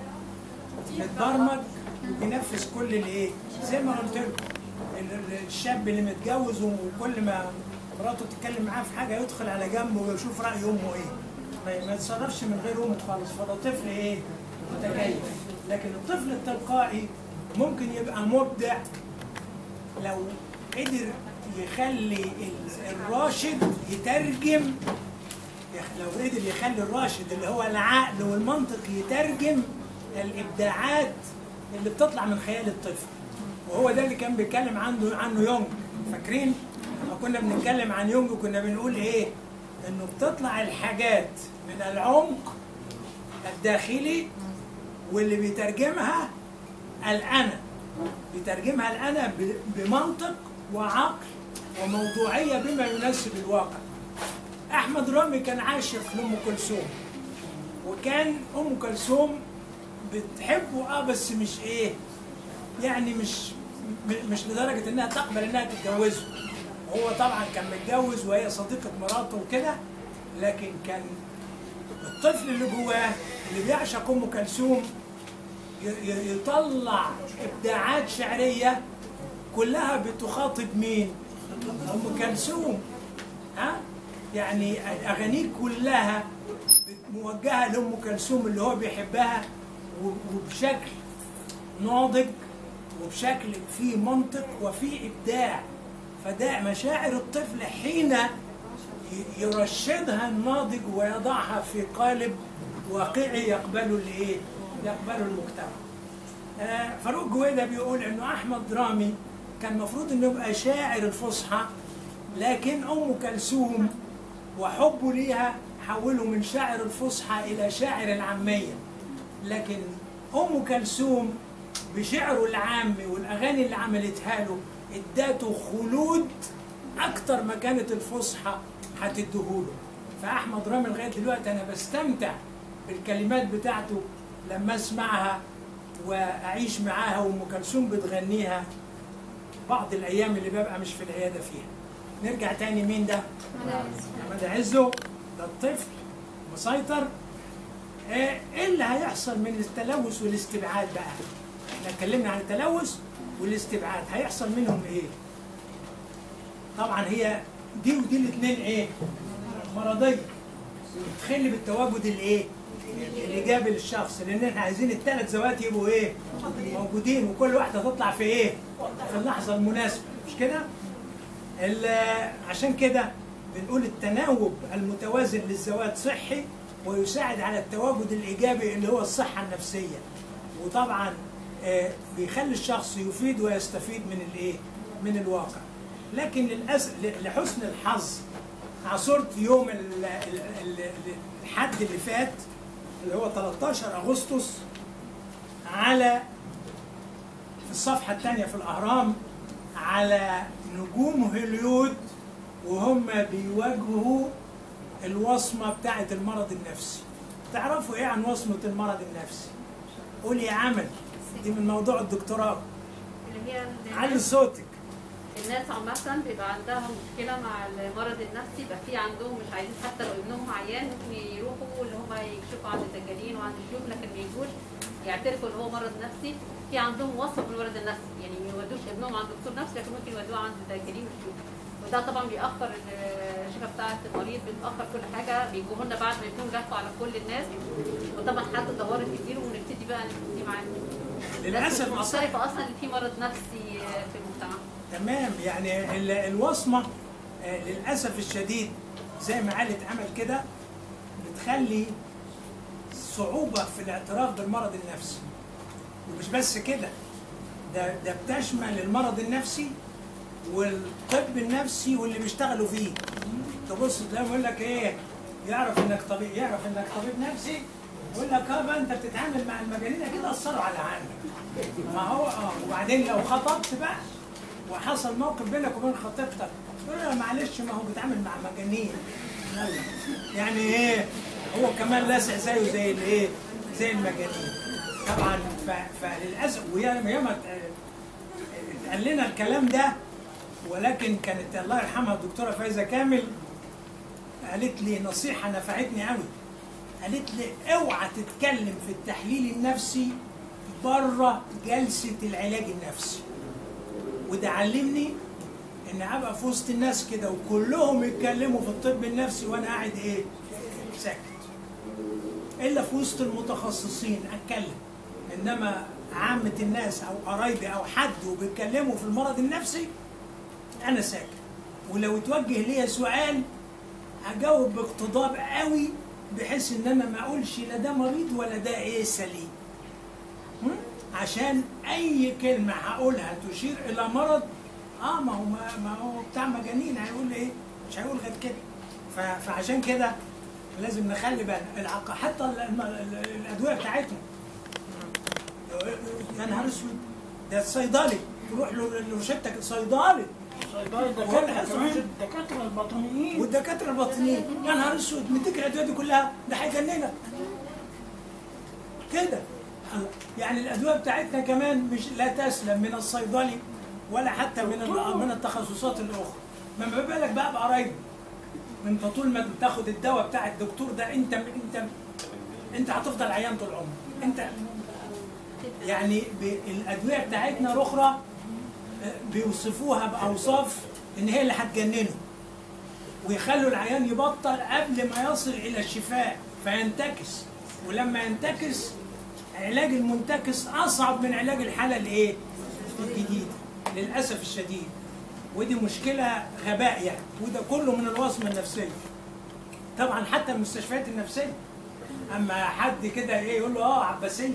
متبرمج وبينفذ كل الايه؟ زي ما قلت لكم ال- ال- الشاب اللي متجوز وكل ما مراته تتكلم معاه في حاجه يدخل على جنبه ويشوف راي امه ايه ما- ما يتصرفش من غير امه خالص فده طفل ايه؟ متكيف لكن الطفل التلقائي ممكن يبقى مبدع لو قدر يخلي ال- الراشد يترجم يخ- لو قدر يخلي الراشد اللي هو العقل والمنطق يترجم الابداعات اللي بتطلع من خيال الطفل وهو ده اللي كان بيتكلم عنه عنه يونج فاكرين لما كنا بنتكلم عن يونج كنا بنقول ايه انه بتطلع الحاجات من العمق الداخلي واللي بيترجمها الانا بيترجمها الانا ب- بمنطق وعقل وموضوعيه بما يناسب الواقع احمد رامي كان عاشق لام كلثوم وكان ام كلثوم بتحبه اه بس مش ايه يعني مش م- مش لدرجه انها تقبل انها تتجوزه هو طبعا كان متجوز وهي صديقه مراته وكده لكن كان الطفل اللي جواه اللي بيعشق ام كلثوم ي- ي- يطلع ابداعات شعريه كلها بتخاطب مين؟ ام كلثوم ها؟ يعني اغانيه كلها موجهه لام كلثوم اللي هو بيحبها و- وبشكل ناضج وبشكل فيه منطق وفيه ابداع فده مشاعر الطفل حين ي- يرشدها الناضج ويضعها في قالب واقعي يقبله الايه؟ يقبله المجتمع. آه، فاروق جويدة بيقول انه احمد رامي كان المفروض انه يبقى شاعر الفصحى لكن ام كلثوم وحبه ليها حوله من شاعر الفصحى الى شاعر العاميه لكن ام كلثوم بشعره العامي والاغاني اللي عملتها له اداته خلود اكتر ما كانت الفصحى هتديهوله فاحمد رامي لغايه دلوقتي انا بستمتع بالكلمات بتاعته لما اسمعها واعيش معاها وام كلثوم بتغنيها بعض الايام اللي ببقى مش في العياده فيها نرجع تاني مين ده محمد عزه ده الطفل مسيطر آه، ايه اللي هيحصل من التلوث والاستبعاد بقى احنا اتكلمنا عن التلوث والاستبعاد هيحصل منهم ايه طبعا هي دي ودي الاثنين ايه مرضيه تخلي بالتواجد الايه الايجابي للشخص لان احنا عايزين الثلاث ذوات يبقوا ايه موجودين وكل واحده تطلع في ايه في اللحظه المناسبه مش كده ال- عشان كده بنقول التناوب المتوازن للذوات صحي ويساعد على التواجد الايجابي اللي هو الصحه النفسيه وطبعا آه، بيخلي الشخص يفيد ويستفيد من الايه من الواقع لكن للأسف لحسن الحظ عصرت يوم ال- ال- ال- الحد اللي فات اللي هو 13 اغسطس على في الصفحة الثانية في الأهرام على نجوم هوليود وهم بيواجهوا الوصمة بتاعة المرض النفسي تعرفوا ايه عن وصمة المرض النفسي قولي يا عمل دي من موضوع الدكتوراه اللي هي علي الناس, صوتك الناس عامة بيبقى عندها مشكلة مع المرض النفسي يبقى في عندهم مش عايزين حتى لو ابنهم عيان ممكن يروحوا اللي هم يكشفوا عند الدجالين وعند الشيوخ لكن ما يجوش يعترفوا ان هو مرض نفسي في عندهم وصف بالمرض النفسي يعني ما يودوش ابنهم عند دكتور نفسي لكن ممكن يودوه عند الدجالين والشيوخ وده طبعا بيأخر الشفاء بتاعة المريض بتأخر كل حاجة بيجوا لنا بعد ما يكونوا لفوا على كل الناس وطبعا حتى دورت كتير ونبتدي بقى نبتدي معاهم للاسف مش معترفه اصلا ان في مرض نفسي في المجتمع تمام يعني ال- الوصمه آه، للاسف الشديد زي ما قالت عمل كده بتخلي صعوبه في الاعتراف بالمرض النفسي ومش بس كده ده ده بتشمل المرض النفسي والطب النفسي واللي بيشتغلوا فيه تبص تلاقيه يقول لك ايه يعرف انك طبيب يعرف انك طبيب نفسي يقول لك اه بقى انت بتتعامل مع المجانين اكيد اثروا على عقلك ما هو اه وبعدين لو خطبت بقى وحصل موقف بينك وبين خطيبتك تقول له معلش ما هو بيتعامل مع مجانين يلا. يعني ايه هو كمان لاسع زيه زي الايه زي المجانين طبعا ف- فللاسف وياما ياما ات- اتقال لنا الكلام ده ولكن كانت الله يرحمها الدكتوره فايزه كامل قالت لي نصيحه نفعتني قوي قالت لي اوعى تتكلم في التحليل النفسي بره جلسه العلاج النفسي وده علمني ان ابقى في وسط الناس كده وكلهم يتكلموا في الطب النفسي وانا قاعد ايه ساكت الا في وسط المتخصصين اتكلم انما عامه الناس او قرايبي او حد وبيتكلموا في المرض النفسي انا ساكت ولو توجه لي سؤال هجاوب باقتضاب قوي بحيث ان انا ما اقولش لا ده مريض ولا ده ايه سليم هم؟ عشان اي كلمه هقولها تشير الى مرض اه ما هو ما, ما هو بتاع مجانين هيقول ايه مش هيقول غير كده ف- فعشان كده لازم نخلي بالنا العق... حتى ال- الم- ال- الادويه بتاعتهم يا نهار اسود ده الصيدلي تروح له لروشتك الصيدلي صيدلي الدكاتره كمان الدكاتره الباطنيين والدكاتره الباطنيين يا نهار اسود مديك الادويه دي كلها ده هيجننك كده يعني الادويه بتاعتنا كمان مش لا تسلم من الصيدلي ولا حتى من ال- من التخصصات الاخرى ما بالك بقى بقرايبي انت طول ما بتاخد الدواء بتاع الدكتور ده انت انت انت هتفضل عيان طول عمرك انت يعني ب- الادويه بتاعتنا الاخرى آه، بيوصفوها باوصاف ان هي اللي هتجننه ويخلوا العيان يبطل قبل ما يصل الى الشفاء فينتكس ولما ينتكس علاج المنتكس اصعب من علاج الحاله الايه؟ الجديده للاسف الشديد ودي مشكله غباء يعني وده كله من الوصمه النفسيه طبعا حتى المستشفيات النفسيه اما حد كده ايه يقول له اه عباسيه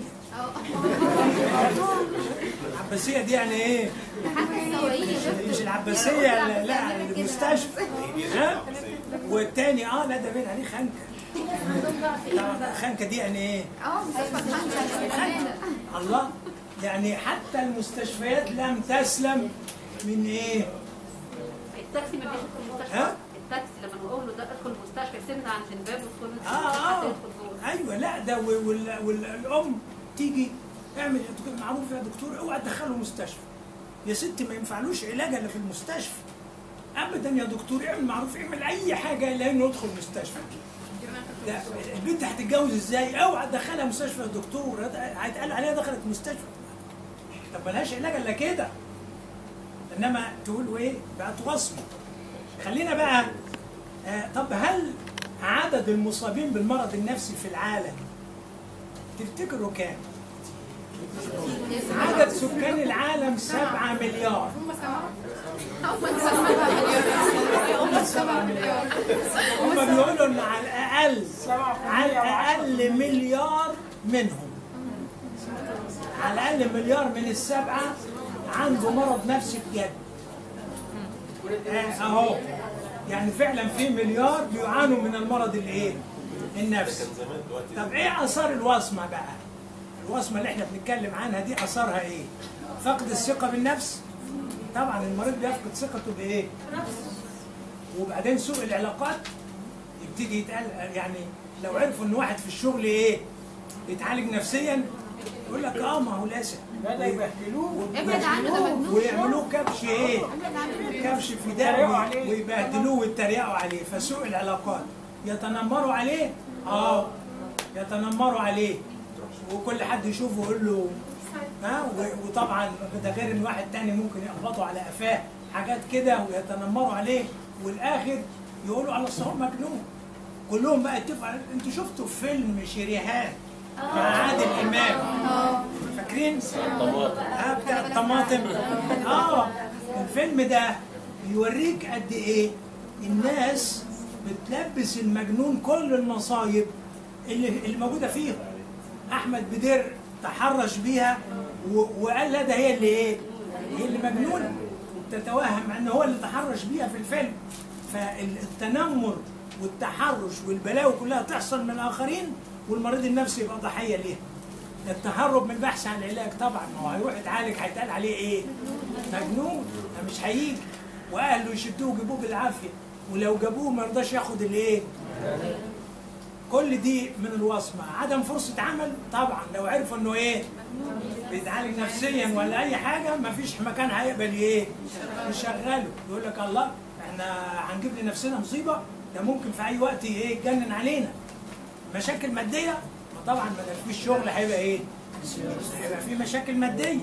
عباسيه دي يعني ايه؟ مش العباسيه لا, لا المستشفى ها والتاني اه لا ده باين عليه خنكه طبعا خنكه دي يعني ايه؟ اه مستشفى خمسة الله يعني حتى المستشفيات لم تسلم من ايه؟ التاكسي ما بيدخل المستشفى ها؟ التاكسي لما نقول له ده ادخل المستشفى يسيبنا عند الباب ويدخل اه حد اه يدخل جوه ايوه لا ده وال- وال- والام تيجي اعمل معروف يا دكتور اوعى تدخله مستشفى يا ست ما ينفعلوش علاج الا في المستشفى ابدا يا دكتور اعمل معروف اعمل اي حاجه الا انه يدخل مستشفى ده البنت هتتجوز ازاي اوعى تدخلها مستشفى يا دكتور هت- هيتقال عليها دخلت مستشفى طب ملهاش علاج الا كده انما تقولوا ايه بقت وصمه خلينا بقى آه طب هل عدد المصابين بالمرض النفسي في العالم تفتكروا كام؟ عدد سكان العالم سبعة مليار هم سبعة هم سبعة مليار هم بيقولوا ان على الاقل على الاقل مليار منهم على الاقل مليار من السبعه عنده مرض نفسي بجد آه، اهو يعني فعلا في مليار بيعانوا من المرض الايه النفسي طب ايه اثار الوصمه بقى الوصمه اللي احنا بنتكلم عنها دي اثارها ايه فقد الثقه بالنفس طبعا المريض بيفقد ثقته بايه وبعدين سوء العلاقات يبتدي يتقال يعني لو عرفوا ان واحد في الشغل ايه بيتعالج نفسيا يقول لك اه ما هو لاسع لا ده يبهدلوه ابعد عنه ده مجنون ويعملوه كبش ايه ابعد عنه كبش في يتريقوا دم عليه. ويبهدلوه ويتريقوا عليه فسوء العلاقات يتنمروا عليه اه يتنمروا عليه وكل حد يشوفه يقول له ها و- وطبعا ده غير ان واحد تاني ممكن يخبطوا على قفاه حاجات كده ويتنمروا عليه والاخر يقولوا على الصهور مجنون كلهم بقى اتفقوا على- انتوا شفتوا فيلم شريهان مع عادل امام فاكرين؟ اه بتاع الطماطم اه الفيلم ده بيوريك قد ايه الناس بتلبس المجنون كل المصايب اللي اللي موجوده فيهم احمد بدير تحرش بيها و- وقال لا ده هي اللي ايه؟ هي اللي مجنونه وبتتوهم ان هو اللي تحرش بيها في الفيلم فالتنمر والتحرش والبلاوي كلها تحصل من الاخرين والمريض النفسي يبقى ضحيه ليها التهرب من البحث عن العلاج طبعا ما هو هيروح يتعالج هيتقال عليه ايه؟ مجنون ده مش هيجي واهله يشدوه يجيبوه بالعافيه ولو جابوه ما يرضاش ياخد الايه؟ كل دي من الوصمه عدم فرصه عمل طبعا لو عرفوا انه ايه؟ بيتعالج نفسيا ولا اي حاجه ما فيش مكان هيقبل ايه؟ يشغله يقول لك الله احنا هنجيب لنفسنا مصيبه ده ممكن في اي وقت ايه يتجنن علينا مشاكل ماديه ما طبعا ما دام فيش شغل هيبقى ايه؟ هيبقى في مشاكل ماديه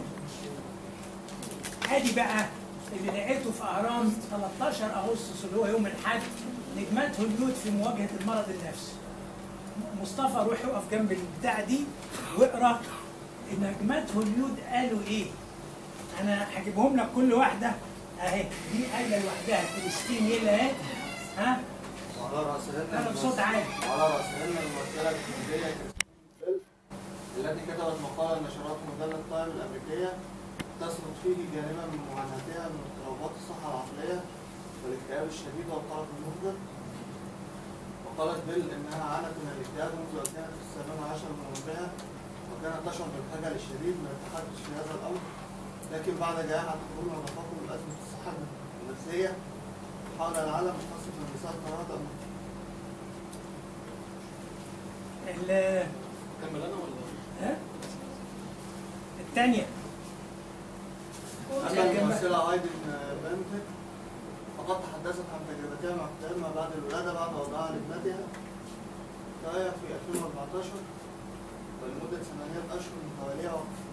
ادي بقى اللي لقيته في اهرام 13 اغسطس اللي هو يوم الاحد نجمات هوليود في مواجهه المرض النفسي مصطفى روح يقف جنب البتاع دي واقرا نجمات هوليود قالوا ايه انا هجيبهم لك كل واحده اهي دي قايله لوحدها فلسطين ايه اهي ها وعلى رأسهن لا، بصوت عالي. وعلى رأسهن الممثلة الكندية كريستين بيل التي كتبت مقالا نشرته مجلة تايم الأمريكية تسرد فيه جانبا من معاناتها من اضطرابات الصحة العقلية والاكتئاب الشديد والقلق المفرط وقالت بيل إنها عانت من الاكتئاب منذ أن كانت في الثامنة عشر من عمرها وكانت تشعر بالخجل الشديد من التحدث في هذا الأمر لكن بعد جائحة كورونا وتفاقم أزمة الصحة النفسية حول العالم خاصة النساء قررت أن ال- كمل أنا ولا ها الثانيه أما الممثلة أيضا بنتك فقد تحدثت عن تجربتها مع اكتئاب ما بعد الولادة بعد وضعها لابنتها كايا في 2014 ولمدة ثمانية أشهر متوالية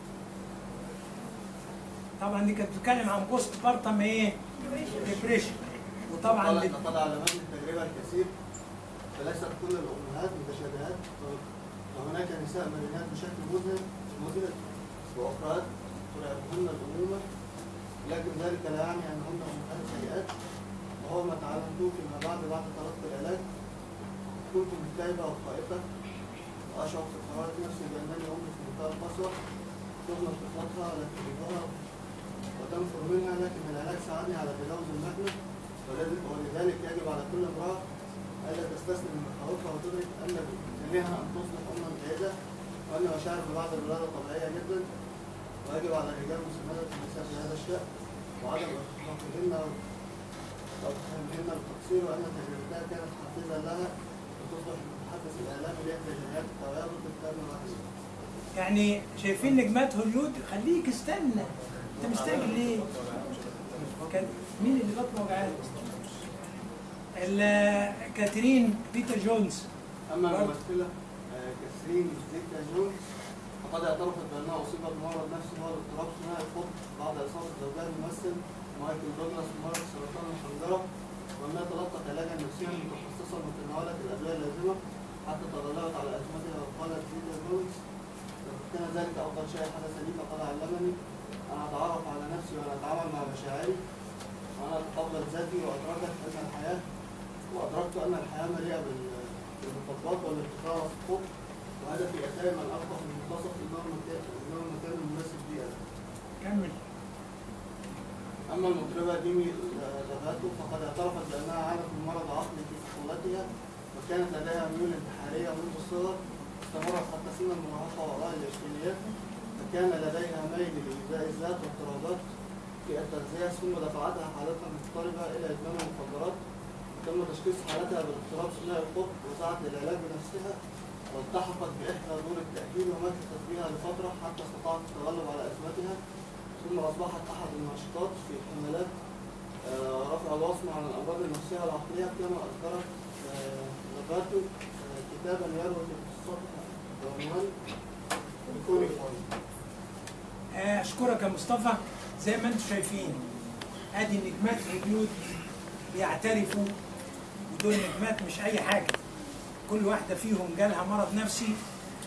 طبعا دي كانت بتتكلم عن بوست بارتم ايه؟ ديبريشن وطبعا قالت بت- لقد علمتني التجربة الكثير فليست كل الأمهات متشابهات وهناك نساء مرنات بشكل مذهل مذهل وأخرى ترعبهن الأمومة لكن ذلك لا يعني أنهن أمهات سيئات وهو ما تعلمته فيما بعد بعد تلقي العلاج كنت مكتئبة وخائفة وأشعر في قرارة نفسي بأنني أمي في منتهى القسوة تهمل طفلتها لا تجيبها وتنفر منها لكن العلاج ساعدني على تجاوز المهنة ولذلك- ولذلك يجب على كل امرأة ألا تستسلم من مخاوفها وتدرك أن بإمكانها أن تصبح أما جيدة وأن مشاعر بعد الولادة طبيعية جدا ويجب على الرجال مساندة النساء في هذا الشأن وعدم إرهاقهن أو تهمهن بالتقصير وأن تجربتها كانت حافزا لها وتصبح المتحدث الإعلامي لإحدى جمعيات التوعية ضد الكتاب الوحيد. يعني شايفين نجمات هوليود خليك استنى انت مستعجل ليه؟ كان مين اللي بطنه وجعان؟ ال- كاترين بيتر جونز أما برضه. الممثلة آه، كاثرين زيكا جونز فقد اعترفت بأنها أصيبت بمرض نفسي هو الاضطراب ثنائي القطب بعد إصابة زوجها الممثل مايكل دوغلاس بمرض سرطان الحنجرة وأنها تلقت علاجا نفسيا متخصصا وتناولت الأدوية اللازمة حتى تغلبت على أزمتها وقالت زيكا جونز لقد كان ذلك أفضل شيء حدث لي فقد علمني أن أتعرف على نفسي وأن أتعامل مع مشاعري وأنا أتقبل ذاتي وأدركت أن الحياة وأدركت أن الحياة مليئة بال- بالمطبات والارتفاع والسقوط وهدفي دائما أبقى في المنتصف إنه المكان إنه المكان المناسب لي أنا. كمل أما المطربة ديمي لافاتو فقد اعترفت بأنها عانت من مرض عقلي في طفولتها وكانت لديها ميول انتحارية منذ الصغر استمرت حتى سن المراهقة وأوائل العشرينيات فكان لديها ميل لإيذاء الذات واضطرابات في التغذية ثم دفعتها حالتها المضطربة إلى إدمان المخدرات تم تشخيص حالتها باضطراب ثنائي القطب وسعت للعلاج بنفسها والتحقت بإحدى دور التأهيل ومكثت بها لفترة حتى استطاعت التغلب على أزمتها ثم أصبحت أحد الناشطات في حملات آه، رفع الوصمة عن الأمراض النفسية والعقلية كما أصدرت آه، لافاتو آه، كتابا يروي في قصتها بعنوان كوني فوني آه، اشكرك يا مصطفى زي ما انتم شايفين ادي النجمات هوليود بيعترفوا ودول نجمات مش اي حاجه كل واحده فيهم جالها مرض نفسي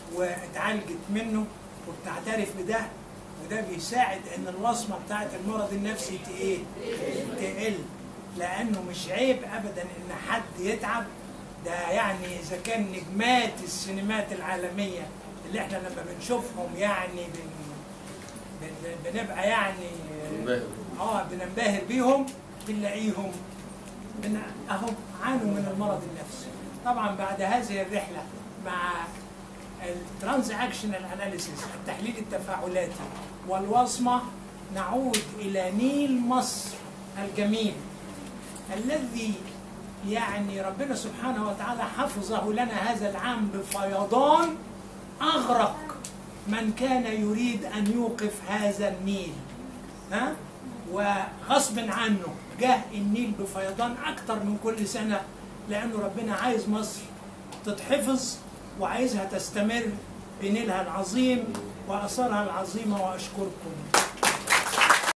واتعالجت منه وبتعترف بده وده بيساعد ان الوصمه بتاعت المرض النفسي ت- ايه؟ تقل لانه مش عيب ابدا ان حد يتعب ده يعني اذا كان نجمات السينمات العالميه اللي احنا لما بنشوفهم يعني بن بن- بنبقى يعني منبهر. اه بننبهر بيهم بنلاقيهم من اهو عانوا من المرض النفسي طبعا بعد هذه الرحله مع الترانزاكشنال اناليسيس التحليل التفاعلاتي والوصمه نعود الى نيل مصر الجميل الذي يعني ربنا سبحانه وتعالى حفظه لنا هذا العام بفيضان اغرق من كان يريد ان يوقف هذا النيل ها وغصب عنه جه النيل بفيضان اكتر من كل سنه لانه ربنا عايز مصر تتحفظ وعايزها تستمر بنيلها العظيم واثارها العظيمه واشكركم